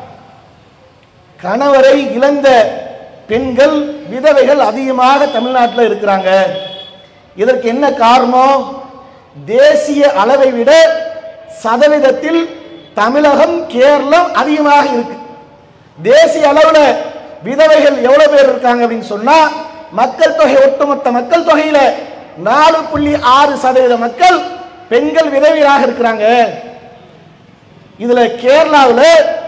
கணவரை இழந்த பெண்கள் விதவைகள் அதிகமாக தமிழ்நாட்டில் இருக்கிறாங்க இதற்கு என்ன காரணம் தேசிய அளவை விட சதவீதத்தில் தமிழகம் கேரளம் அதிகமாக இருக்கு தேசிய அளவுல விதவைகள் எவ்வளவு பேர் இருக்காங்க அப்படின்னு சொன்னா மக்கள் தொகை ஒட்டுமொத்த மக்கள் தொகையில நாலு புள்ளி ஆறு சதவீத மக்கள் பெண்கள் விதவைகளாக இருக்கிறாங்க இதுல கேரளாவில்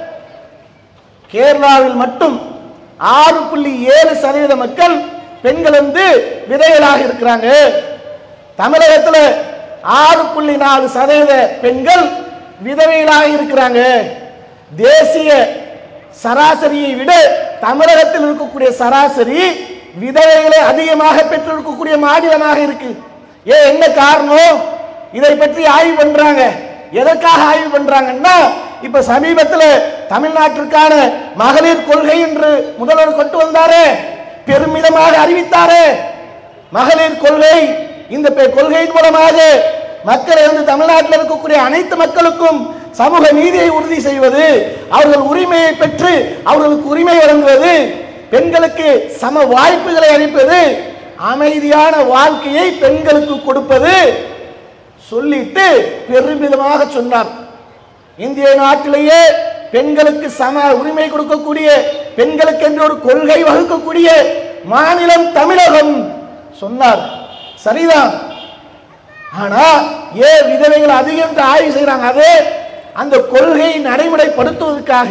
கேரளாவில் மட்டும் ஆறு புள்ளி ஏழு சதவீத மக்கள் பெண்கள் வந்து விதைகளாக இருக்கிறாங்க தமிழகத்துல ஆறு புள்ளி நாலு சதவீத பெண்கள் விதவைகளாக இருக்கிறாங்க தேசிய சராசரியை விட தமிழகத்தில் இருக்கக்கூடிய சராசரி விதவைகளை அதிகமாக பெற்றிருக்கக்கூடிய மாநிலமாக இருக்கு ஏன் என்ன காரணம் இதை பற்றி ஆய்வு பண்றாங்க எதற்காக ஆய்வு பண்றாங்கன்னா இப்ப சமீபத்தில் தமிழ்நாட்டிற்கான மகளிர் கொள்கை என்று முதல்வர் கொண்டு வந்தாரே பெருமிதமாக அறிவித்தாரே மகளிர் கொள்கை இந்த பெ- கொள்கையின் மூலமாக மக்களை வந்து தமிழ்நாட்டில் இருக்கக்கூடிய அனைத்து மக்களுக்கும் சமூக நீதியை உறுதி செய்வது அவர்கள் உரிமையை பெற்று அவர்களுக்கு உரிமை வழங்குவது பெண்களுக்கு சம வாய்ப்புகளை அளிப்பது அமைதியான வாழ்க்கையை பெண்களுக்கு கொடுப்பது சொல்லிட்டு பெருமிதமாக சொன்னார் இந்திய நாட்டிலேயே பெண்களுக்கு சம உரிமை கொடுக்கக்கூடிய பெண்களுக்கு என்று ஒரு கொள்கை வகுக்கக்கூடிய மாநிலம் தமிழகம் சொன்னார் சரிதான் ஆனா ஏன் விதவைகள் அதிகம் என்று ஆய்வு செய்யறாங்க அது அந்த கொள்கையை நடைமுறைப்படுத்துவதற்காக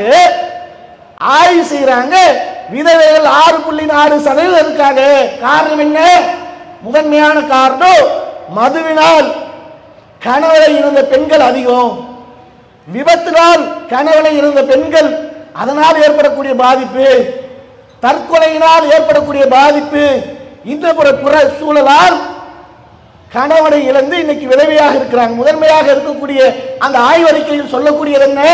ஆய்வு செய்யறாங்க விதவைகள் ஆறு புள்ளி நாலு சதவீதம் இருக்காங்க காரணம் என்ன முதன்மையான காரணம் மதுவினால் கணவரை இருந்த பெண்கள் அதிகம் விபத்தினால் கணவனை இருந்த பெண்கள் அதனால் ஏற்படக்கூடிய பாதிப்பு தற்கொலையினால் ஏற்படக்கூடிய பாதிப்பு இந்த புற புற சூழலால் கணவனை இழந்து இன்னைக்கு விதவையாக இருக்கிறாங்க முதன்மையாக இருக்கக்கூடிய அந்த ஆய்வறிக்கையில் சொல்லக்கூடியது என்ன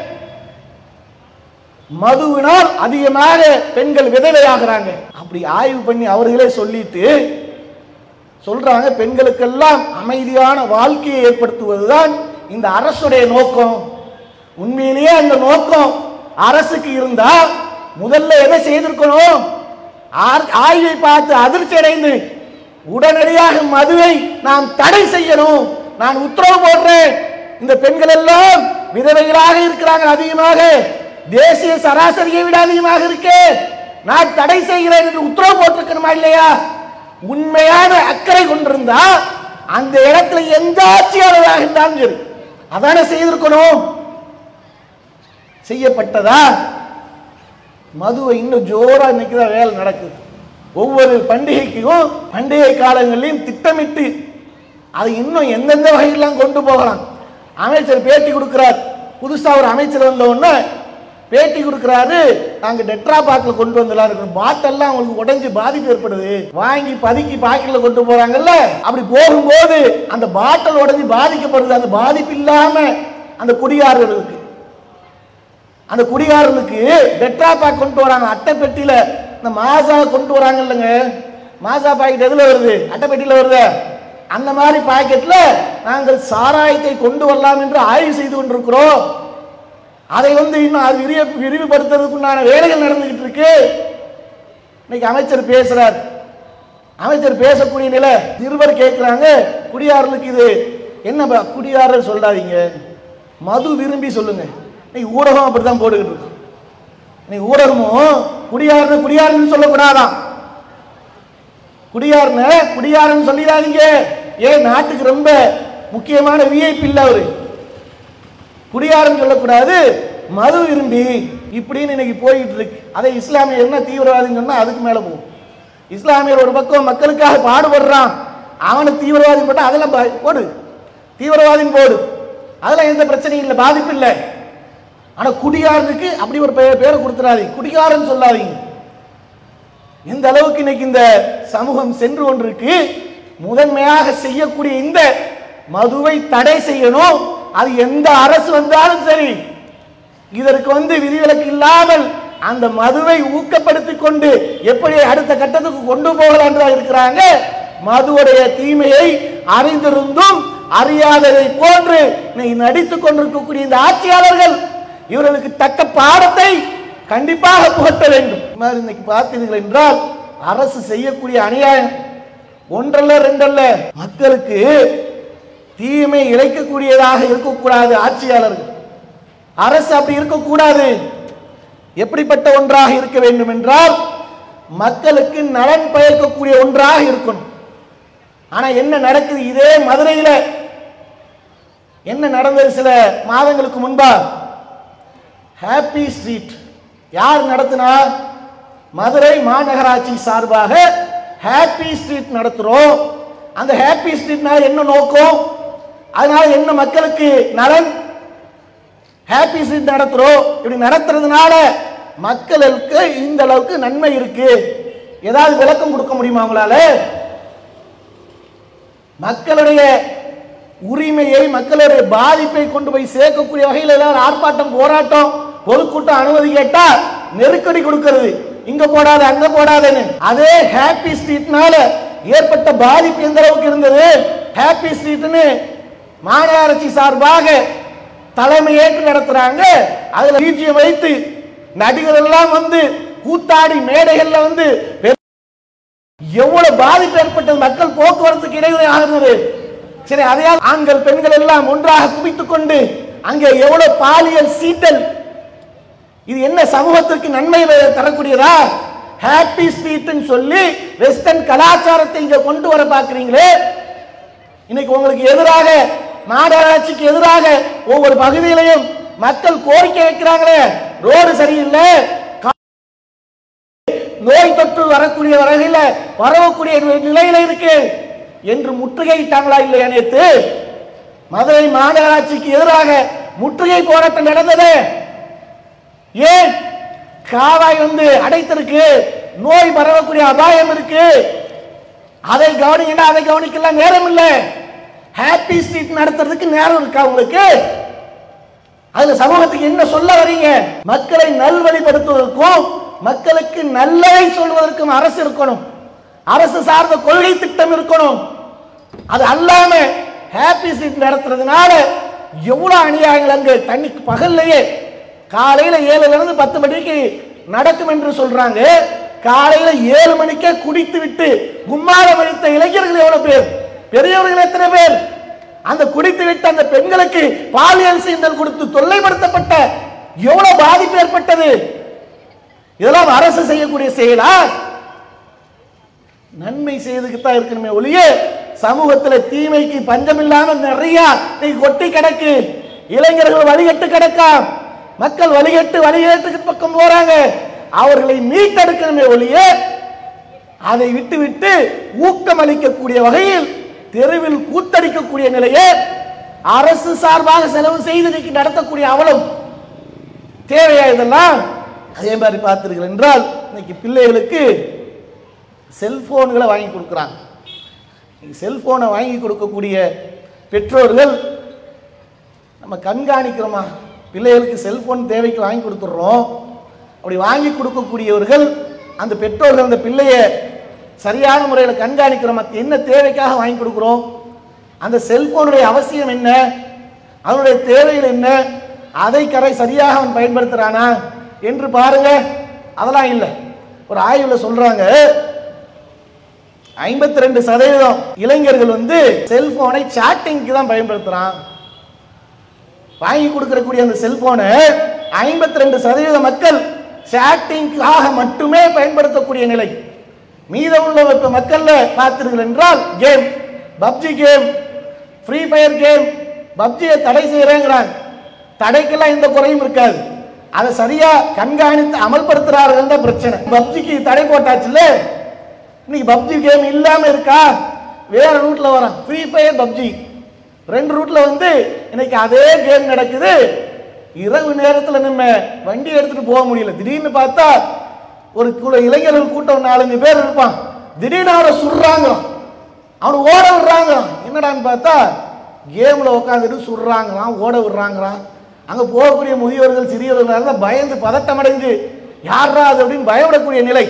மதுவினால் அதிகமாக பெண்கள் விதவையாகிறாங்க அப்படி ஆய்வு பண்ணி அவர்களே சொல்லிட்டு சொல்றாங்க பெண்களுக்கெல்லாம் அமைதியான வாழ்க்கையை ஏற்படுத்துவதுதான் இந்த அரசுடைய நோக்கம் உண்மையிலேயே அந்த நோக்கம் அரசுக்கு இருந்தா முதல்ல எதை செய்திருக்கணும் ஆர்- ஆய்வை பார்த்து அதிர்ச்சி அடைந்து உடனடியாக மதுவை நாம் தடை செய்யணும் நான் உத்தரவு போடுறேன் இந்த பெண்கள் எல்லாம் விதவைகளாக இருக்கிறாங்க அதிகமாக தேசிய சராசரியை விட அதிகமாக இருக்கு நான் தடை செய்கிறேன் என்று உத்தரவு போட்டிருக்கணுமா இல்லையா உண்மையான அக்கறை கொண்டிருந்தா அந்த இடத்துல எந்த ஆட்சியாளராக இருந்தாலும் சரி அதானே செய்திருக்கணும் செய்யப்பட்டதா மதுவை இன்னும் ஜோரா இன்னைக்கு தான் வேலை நடக்குது ஒவ்வொரு பண்டிகைக்கும் பண்டிகை காலங்களிலும் திட்டமிட்டு அதை இன்னும் எந்தெந்த வகையெல்லாம் கொண்டு போகலாம் அமைச்சர் பேட்டி கொடுக்கிறார் புதுசா ஒரு அமைச்சர் வந்த உடனே பேட்டி கொடுக்கிறாரு நாங்க டெட்ரா பாட்டில் கொண்டு வந்துடலாம் இருக்கிறோம் பாட்டெல்லாம் அவங்களுக்கு உடைஞ்சு பாதிப்பு ஏற்படுது வாங்கி பதுக்கி பாக்கெட்ல கொண்டு போறாங்கல்ல அப்படி போகும்போது அந்த பாட்டில் உடைஞ்சு பாதிக்கப்படுது அந்த பாதிப்பு இல்லாம அந்த குடியாரர்களுக்கு அந்த குடிகாரனுக்கு டெட்ரா பேக் கொண்டு வராங்க அட்டை பெட்டியில இந்த மாசா கொண்டு வராங்க இல்லைங்க மாசா பாக்கெட் எதுல வருது அட்டை பெட்டியில வருது அந்த மாதிரி பாக்கெட்ல நாங்கள் சாராயத்தை கொண்டு வரலாம் என்று ஆய்வு செய்து கொண்டிருக்கிறோம் அதை வந்து இன்னும் அது விரிவு விரிவுபடுத்துறதுக்குண்டான வேலைகள் நடந்துகிட்டு இருக்கு இன்னைக்கு அமைச்சர் பேசுறார் அமைச்சர் பேசக்கூடிய நிலை நிருபர் கேட்கிறாங்க குடியாரர்களுக்கு இது என்ன ப- குடியாரர் சொல்லாதீங்க மது விரும்பி சொல்லுங்க இன்னைக்கு ஊடகம் அப்படித்தான் போட்டுக்கிட்டு இருக்கு இன்னைக்கு ஊடகமும் குடியாரன்னு குடியாரன்னு சொல்லக்கூடாதான் குடியாரன குடியாரன்னு சொல்லிடாதீங்க ஏன் நாட்டுக்கு ரொம்ப முக்கியமான விஐபி இல்ல அவரு குடியாரன்னு சொல்லக்கூடாது மது விரும்பி இப்படின்னு இன்னைக்கு போயிட்டு இருக்கு அதை இஸ்லாமியர் என்ன தீவிரவாதின்னு சொன்னா அதுக்கு மேல போகும் இஸ்லாமியர் ஒரு பக்கம் மக்களுக்காக பாடுபடுறான் அவனை தீவிரவாதி போட்டா அதெல்லாம் பா- போடு தீவிரவாதின்னு போடு அதெல்லாம் எந்த பிரச்சனையும் இல்லை பாதிப்பு இல்லை ஆனா குடியாரனுக்கு அப்படி ஒரு பெயர் பேரை கொடுத்துறாதீங்க குடிகாரன் சொல்லாதீங்க எந்த அளவுக்கு இன்னைக்கு இந்த சமூகம் சென்று கொண்டிருக்கு முதன்மையாக செய்யக்கூடிய இந்த மதுவை தடை செய்யணும் அது எந்த அரசு வந்தாலும் சரி இதற்கு வந்து விதிவிலக்கு இல்லாமல் அந்த மதுவை ஊக்கப்படுத்திக் கொண்டு எப்படி அடுத்த கட்டத்துக்கு கொண்டு போகலாம் என்று இருக்கிறாங்க மதுவுடைய தீமையை அறிந்திருந்தும் அறியாததை போன்று இன்னைக்கு நடித்துக் கொண்டிருக்கக்கூடிய இந்த ஆட்சியாளர்கள் இவர்களுக்கு தக்க பாடத்தை கண்டிப்பாக புகட்ட வேண்டும் இந்த மாதிரி இன்னைக்கு பார்த்தீர்கள் என்றால் அரசு செய்யக்கூடிய அநியாயம் ஒன்றல்ல ரெண்டல்ல மக்களுக்கு தீமை இழைக்கக்கூடியதாக இருக்கக்கூடாது ஆட்சியாளர்கள் அரசு அப்படி இருக்கக்கூடாது எப்படிப்பட்ட ஒன்றாக இருக்க வேண்டும் என்றால் மக்களுக்கு நலன் பயக்கக்கூடிய ஒன்றாக இருக்கணும் ஆனா என்ன நடக்குது இதே மதுரையில என்ன நடந்தது சில மாதங்களுக்கு முன்பா ஹாப்பி ஸ்ட்ரீட் யார் நடத்தினா மதுரை மாநகராட்சி சார்பாக ஹாப்பி ஸ்ட்ரீட் நடத்துறோம் அந்த ஹாப்பி ஸ்ட்ரீட்னால என்ன நோக்கம் அதனால என்ன மக்களுக்கு நலன் ஹாப்பி ஸ்ட்ரீட் நடத்துறோம் இப்படி நடத்துறதுனால மக்களுக்கு இந்த அளவுக்கு நன்மை இருக்கு ஏதாவது விளக்கம் கொடுக்க முடியுமா அவங்களால மக்களுடைய உரிமையை மக்களுடைய பாதிப்பை கொண்டு போய் சேர்க்கக்கூடிய வகையில் ஏதாவது ஆர்ப்பாட்டம் போராட்டம் பொதுக்கூட்டம் அனுமதி கேட்டா நெருக்கடி கொடுக்கிறது இங்க போடாத அங்க போடாதன்னு அதே ஹாப்பி ஸ்ட்ரீட்னால ஏற்பட்ட பாதிப்பு எந்த அளவுக்கு இருந்தது ஹாப்பி ஸ்ட்ரீட்னு மாநகராட்சி சார்பாக தலைமையேற்று நடத்துறாங்க அதுல பிஜிஎம் வைத்து நடிகர் எல்லாம் வந்து கூத்தாடி மேடைகள்ல வந்து பெ- எவ்வளவு பாதிப்பு ஏற்பட்டது மக்கள் போக்குவரத்துக்கு இடையூறு ஆகிறது சரி அதையால் ஆண்கள் பெண்கள் எல்லாம் ஒன்றாக குவித்துக் கொண்டு அங்கே எவ்வளவு பாலியல் சீட்டல் இது என்ன சமூகத்திற்கு நன்மை வே- தரக்கூடியதா ஹாப்பி ஸ்ட்ரீட்னு சொல்லி வெஸ்டர்ன் கலாச்சாரத்தை இங்க கொண்டு வர பார்க்கிறீங்களே இன்னைக்கு உங்களுக்கு எதிராக மாநகராட்சிக்கு எதிராக ஒவ்வொரு பகுதியிலையும் மக்கள் கோரிக்கை வைக்கிறாங்களே ரோடு சரியில்லை கா- நோய் தொற்று வரக்கூடிய வகையில பரவக்கூடிய நிலையில இருக்கு என்று முற்றுகையிட்டாங்களா இல்லையா நேத்து மதுரை மாநகராட்சிக்கு எதிராக முற்றுகை போராட்டம் நடந்தது ஏன் காவாய் வந்து அடைத்திருக்கு நோய் பரவக்கூடிய அபாயம் இருக்கு அதை கவனிங்கன்னா அதை கவனிக்கலாம் நேரம் இல்லை ஹாப்பி ஸ்ட்ரீட் நடத்துறதுக்கு நேரம் இருக்கா உங்களுக்கு அதுல சமூகத்துக்கு என்ன சொல்ல வரீங்க மக்களை நல்வழிப்படுத்துவதற்கும் மக்களுக்கு நல்லதை சொல்வதற்கும் அரசு இருக்கணும் அரசு சார்ந்த கொள்கை திட்டம் இருக்கணும் அது அல்லாம ஹாப்பி ஸ்ட்ரீட் நடத்துறதுனால எவ்வளவு அநியாயங்கள் அங்கு தண்ணி பகல்லையே காலையில ஏழுல இருந்து பத்து மணிக்கு நடக்கும் என்று சொல்றாங்க காலையில ஏழு மணிக்கே குடித்து விட்டு கும்மாரம் அடித்த இளைஞர்கள் எவ்வளவு பேர் பெரியவர்கள் எத்தனை பேர் அந்த குடித்து விட்டு அந்த பெண்களுக்கு பாலியல் சீண்டல் கொடுத்து தொல்லைப்படுத்தப்பட்ட எவ்வளவு பாதிப்பு ஏற்பட்டது இதெல்லாம் அரசு செய்யக்கூடிய செயலா நன்மை செய்யறதுக்கு தான் இருக்கணுமே ஒழிய சமூகத்துல தீமைக்கு பஞ்சம் இல்லாம நிறைய இன்னைக்கு கொட்டி கிடக்கு இளைஞர்கள் வழிகட்டு கிடக்கா மக்கள் வழிகட்டு வழிகட்டுக்கு பக்கம் போறாங்க அவர்களை மீட்டெடுக்கணுமே ஒழிய அதை விட்டு விட்டு ஊக்கம் அளிக்கக்கூடிய வகையில் தெருவில் கூத்தடிக்கக்கூடிய நிலையை அரசு சார்பாக செலவு செய்து இன்னைக்கு நடத்தக்கூடிய அவலம் தேவையா இதெல்லாம் அதே மாதிரி பார்த்தீர்கள் என்றால் இன்னைக்கு பிள்ளைகளுக்கு செல்போன்களை வாங்கி கொடுக்குறாங்க இன்னைக்கு செல்போனை வாங்கி கொடுக்கக்கூடிய பெற்றோர்கள் நம்ம கண்காணிக்கிறோமா பிள்ளைகளுக்கு செல்போன் தேவைக்கு வாங்கி கொடுத்துட்றோம் அப்படி வாங்கி கொடுக்கக்கூடியவர்கள் அந்த பெற்றோர்கள் அந்த பிள்ளையை சரியான முறையில் கண்காணிக்கிறோமா என்ன தேவைக்காக வாங்கி கொடுக்குறோம் அந்த செல்போனுடைய அவசியம் என்ன அதனுடைய தேவைகள் என்ன அதை கரை சரியாக அவன் பயன்படுத்துறானா என்று பாருங்க அதெல்லாம் இல்லை ஒரு ஆய்வில் சொல்றாங்க ஐம்பத்தி ரெண்டு சதவீதம் இளைஞர்கள் வந்து செல்போனை சாட்டிங்க்கு தான் பயன்படுத்துறான் வாங்கி கொடுக்கறக்கூடிய அந்த செல்போனை ஐம்பத்தி ரெண்டு சதவீத மக்கள் சேட்டிங்காக மட்டுமே பயன்படுத்தக்கூடிய நிலை மீதமுள்ள இப்ப மக்கள்ல பார்த்தீர்கள் என்றால் game PUBG game Free Fire game பப்ஜியை தடை செய்யறேங்கிறாங்க தடைக்கெல்லாம் எந்த குறையும் இருக்காது அதை சரியா கண்காணித்து அமல்படுத்துறார்கள் தான் பிரச்சனை பப்ஜிக்கு தடை போட்டாச்சுல்ல இன்னைக்கு பப்ஜி கேம் இல்லாம இருக்கா வேற ரூட்ல வரான் ஃப்ரீ ஃபயர் பப்ஜி ரெண்டு ரூட்ல வந்து இன்னைக்கு அதே கேம் நடக்குது இரவு நேரத்துல நம்ம வண்டி எடுத்துட்டு போக முடியல திடீர்னு பார்த்தா ஒரு குழு இளைஞர்கள் கூட்டம் நாலஞ்சு பேர் இருப்பான் திடீர்னு அவரை சுடுறாங்களாம் அவனை ஓட விடுறாங்களாம் என்னடான்னு பார்த்தா கேம்ல உட்காந்துட்டு சுடுறாங்களாம் ஓட விடுறாங்களாம் அங்க போகக்கூடிய முதியோர்கள் சிறியவர்களாக இருந்தா பயந்து பதட்டம் அடைஞ்சு யாரா அது அப்படின்னு பயப்படக்கூடிய நிலை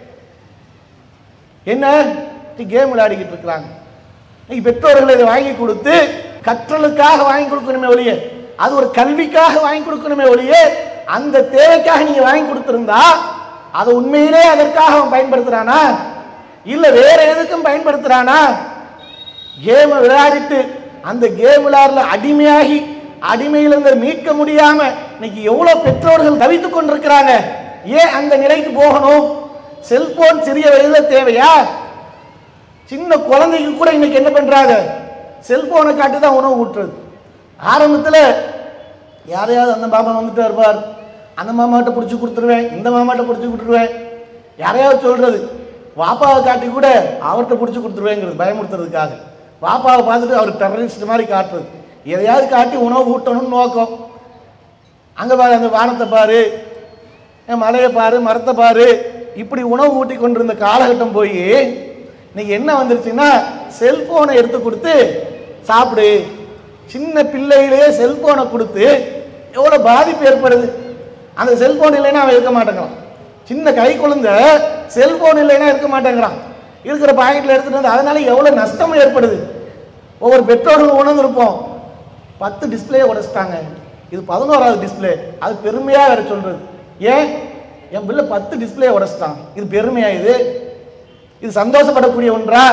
என்ன கேம் விளையாடிக்கிட்டு இருக்கிறாங்க இன்னைக்கு பெற்றோர்கள் இதை வாங்கி கொடுத்து கற்றலுக்காக வாங்கி கொடுக்கணுமே ஒழிய அது ஒரு கல்விக்காக வாங்கி கொடுக்கணுமே ஒழிய அந்த தேவைக்காக நீங்க வாங்கி கொடுத்திருந்தா அதை உண்மையிலே அதற்காக அவன் பயன்படுத்துறானா இல்ல வேற எதுக்கும் பயன்படுத்துறானா கேமை விளையாடிட்டு அந்த கேம் விளையாடல அடிமையாகி அடிமையிலிருந்து மீட்க முடியாம இன்னைக்கு எவ்வளவு பெற்றோர்கள் தவித்துக் கொண்டிருக்கிறாங்க ஏன் அந்த நிலைக்கு போகணும் செல்போன் சிறிய வயதுல தேவையா சின்ன குழந்தைக்கு கூட இன்னைக்கு என்ன பண்றாங்க செல்போனை காட்டி தான் உணவு ஊட்டுறது ஆரம்பத்தில் யாரையாவது அந்த மாமா வந்துட்டு இருப்பார் அந்த மாமாட்ட பிடிச்சி கொடுத்துருவேன் இந்த மாமாட்ட பிடிச்சி கொடுத்துருவேன் யாரையாவது சொல்றது வாப்பாவை காட்டி கூட அவர்கிட்ட பிடிச்சி கொடுத்துருவேங்கிறது பயமுறுத்துறதுக்காக வாப்பாவை பார்த்துட்டு அவர் டெரரிஸ்ட் மாதிரி காட்டுறது எதையாவது காட்டி உணவு ஊட்டணும்னு நோக்கம் அங்கே பாரு அந்த வானத்தை பாரு என் மலையை பாரு மரத்தை பாரு இப்படி உணவு ஊட்டி கொண்டிருந்த காலகட்டம் போய் இன்னைக்கு என்ன வந்துருச்சுன்னா செல்போனை எடுத்து கொடுத்து சாப்பிடு சின்ன பிள்ளையிலேயே செல்போனை கொடுத்து எவ்வளோ பாதிப்பு ஏற்படுது அந்த செல்போன் இல்லைன்னா அவன் இருக்க மாட்டேங்கிறான் சின்ன கை குழந்தை செல்போன் இல்லைன்னா இருக்க மாட்டேங்கிறான் இருக்கிற பாக்கெட்டில் எடுத்துட்டு வந்து அதனால எவ்வளோ நஷ்டம் ஏற்படுது ஒவ்வொரு பெற்றோர்கள் உணர்ந்திருப்போம் பத்து டிஸ்பிளே உடைச்சிட்டாங்க இது பதினோராவது டிஸ்பிளே அது பெருமையாக வேற சொல்றது ஏன் என் பிள்ளை பத்து டிஸ்பிளே உடைச்சிட்டான் இது பெருமையா இது இது சந்தோஷப்படக்கூடிய ஒன்றா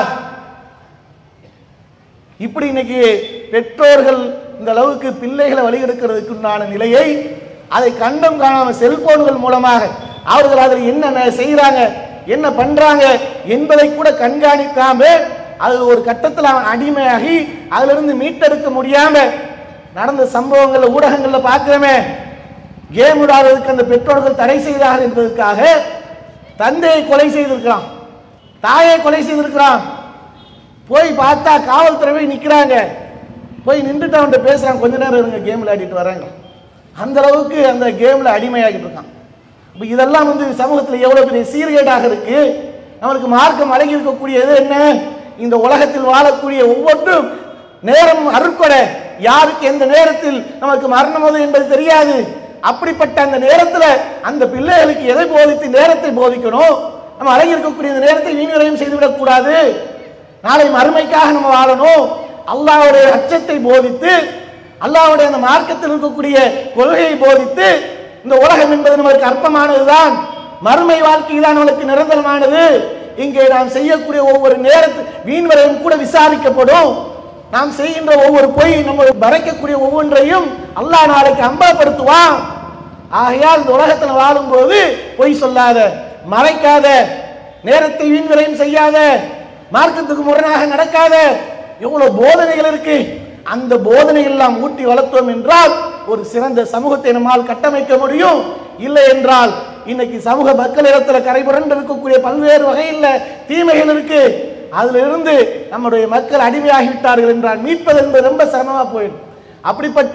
இப்படி இன்னைக்கு பெற்றோர்கள் இந்த அளவுக்கு பிள்ளைகளை வழிகெடுக்கிறதுக்கு உண்டான நிலையை அதை கண்டம் காணாம செல்போன்கள் மூலமாக அவர்கள் அதில் என்ன செய்யறாங்க என்ன பண்றாங்க என்பதை கூட கண்காணிக்காம அது ஒரு கட்டத்தில் அவன் அடிமையாகி அதிலிருந்து மீட்டெடுக்க முடியாம நடந்த சம்பவங்கள்ல ஊடகங்கள்ல பார்க்கிறோமே கேம் விடாததுக்கு அந்த பெற்றோர்கள் தடை செய்தார்கள் என்பதற்காக தந்தையை கொலை செய்திருக்கிறான் தாயை கொலை செய்திருக்கிறான் போய் பார்த்தா காவல்துறை போய் நிக்கிறாங்க போய் நின்றுட்டு அவன்கிட்ட பேசுறான் கொஞ்ச நேரம் இருங்க கேம் விளையாடிட்டு வராங்க அந்த அளவுக்கு அந்த கேம்ல அடிமையாகிட்டு இருக்கான் இப்போ இதெல்லாம் வந்து சமூகத்தில் எவ்வளவு பெரிய சீர்கேடாக இருக்கு நம்மளுக்கு மார்க்கம் அடங்கி இருக்கக்கூடியது என்ன இந்த உலகத்தில் வாழக்கூடிய ஒவ்வொன்றும் நேரம் அருட்கொடை யாருக்கு எந்த நேரத்தில் நமக்கு மரணம் வரும் என்பது தெரியாது அப்படிப்பட்ட அந்த நேரத்தில் அந்த பிள்ளைகளுக்கு எதை போதித்து நேரத்தை போதிக்கணும் நம்ம அடங்கி இருக்கக்கூடிய இந்த நேரத்தை வீண்விரயம் செய்துவிடக் கூடாது நாளை மறுமைக்காக நம்ம வாழணும் அல்லாஹ்வுடைய அச்சத்தை போதித்து அல்லாஹ்வுடைய அந்த மார்க்கத்தில் இருக்கக்கூடிய கொள்கையை போதித்து இந்த உலகம் என்பது நம்மளுக்கு அற்பமானதுதான் மறுமை வாழ்க்கை தான் நம்மளுக்கு நிரந்தரமானது இங்கே நாம் செய்யக்கூடிய ஒவ்வொரு நேரத்து வீண்வரையும் கூட விசாரிக்கப்படும் நாம் செய்கின்ற ஒவ்வொரு பொய் நம்ம மறைக்கக்கூடிய ஒவ்வொன்றையும் அல்லாஹ் நாளைக்கு அம்பலப்படுத்துவான் ஆகையால் இந்த உலகத்தில் வாழும்போது பொய் சொல்லாத மறைக்காத நேரத்தை வீண்விரையும் செய்யாத மார்க்கத்துக்கு முரணாக நடக்காத எவ்வளவு போதனைகள் இருக்கு அந்த போதனை எல்லாம் ஊட்டி வளர்த்தோம் என்றால் ஒரு சிறந்த சமூகத்தை நம்மால் கட்டமைக்க முடியும் இல்லை என்றால் இன்னைக்கு சமூக மக்களிடத்துல கரைபுரண்டு இருக்கக்கூடிய பல்வேறு வகையில் தீமைகள் இருக்கு அதுல இருந்து நம்முடைய மக்கள் அடிமையாகிவிட்டார்கள் என்றால் மீட்பது என்பது ரொம்ப சிரமமா போயிடும் அப்படிப்பட்ட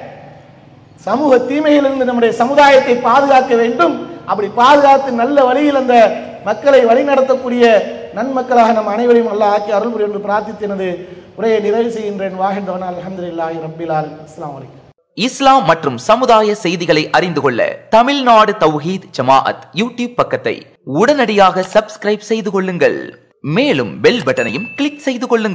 சமூக தீமையிலிருந்து நம்முடைய சமுதாயத்தை பாதுகாக்க வேண்டும் அப்படி பாதுகாத்து நல்ல வழியில் அந்த மக்களை வழிநடத்தக்கூடிய நன்மக்களாக நம் அனைவரையும் அல்லாஹ் ஆக்கி அருள் புரியும் என்று பிரார்த்தித்தினது உரையை நிறைவு செய்கின்றேன் வாஹிந்தவன் அல்ஹம்துலில்லாஹி ரப்பில் ஆலமீன் அஸ்ஸலாமு அலைக்கும் இஸ்லாம் மற்றும் சமுதாய செய்திகளை அறிந்து கொள்ள தமிழ்நாடு தௌஹீத் ஜமாஅத் யூடியூப் பக்கத்தை உடனடியாக சப்ஸ்கிரைப் செய்து கொள்ளுங்கள் மேலும் பெல் பட்டனையும் கிளிக் செய்து கொள்ளுங்கள்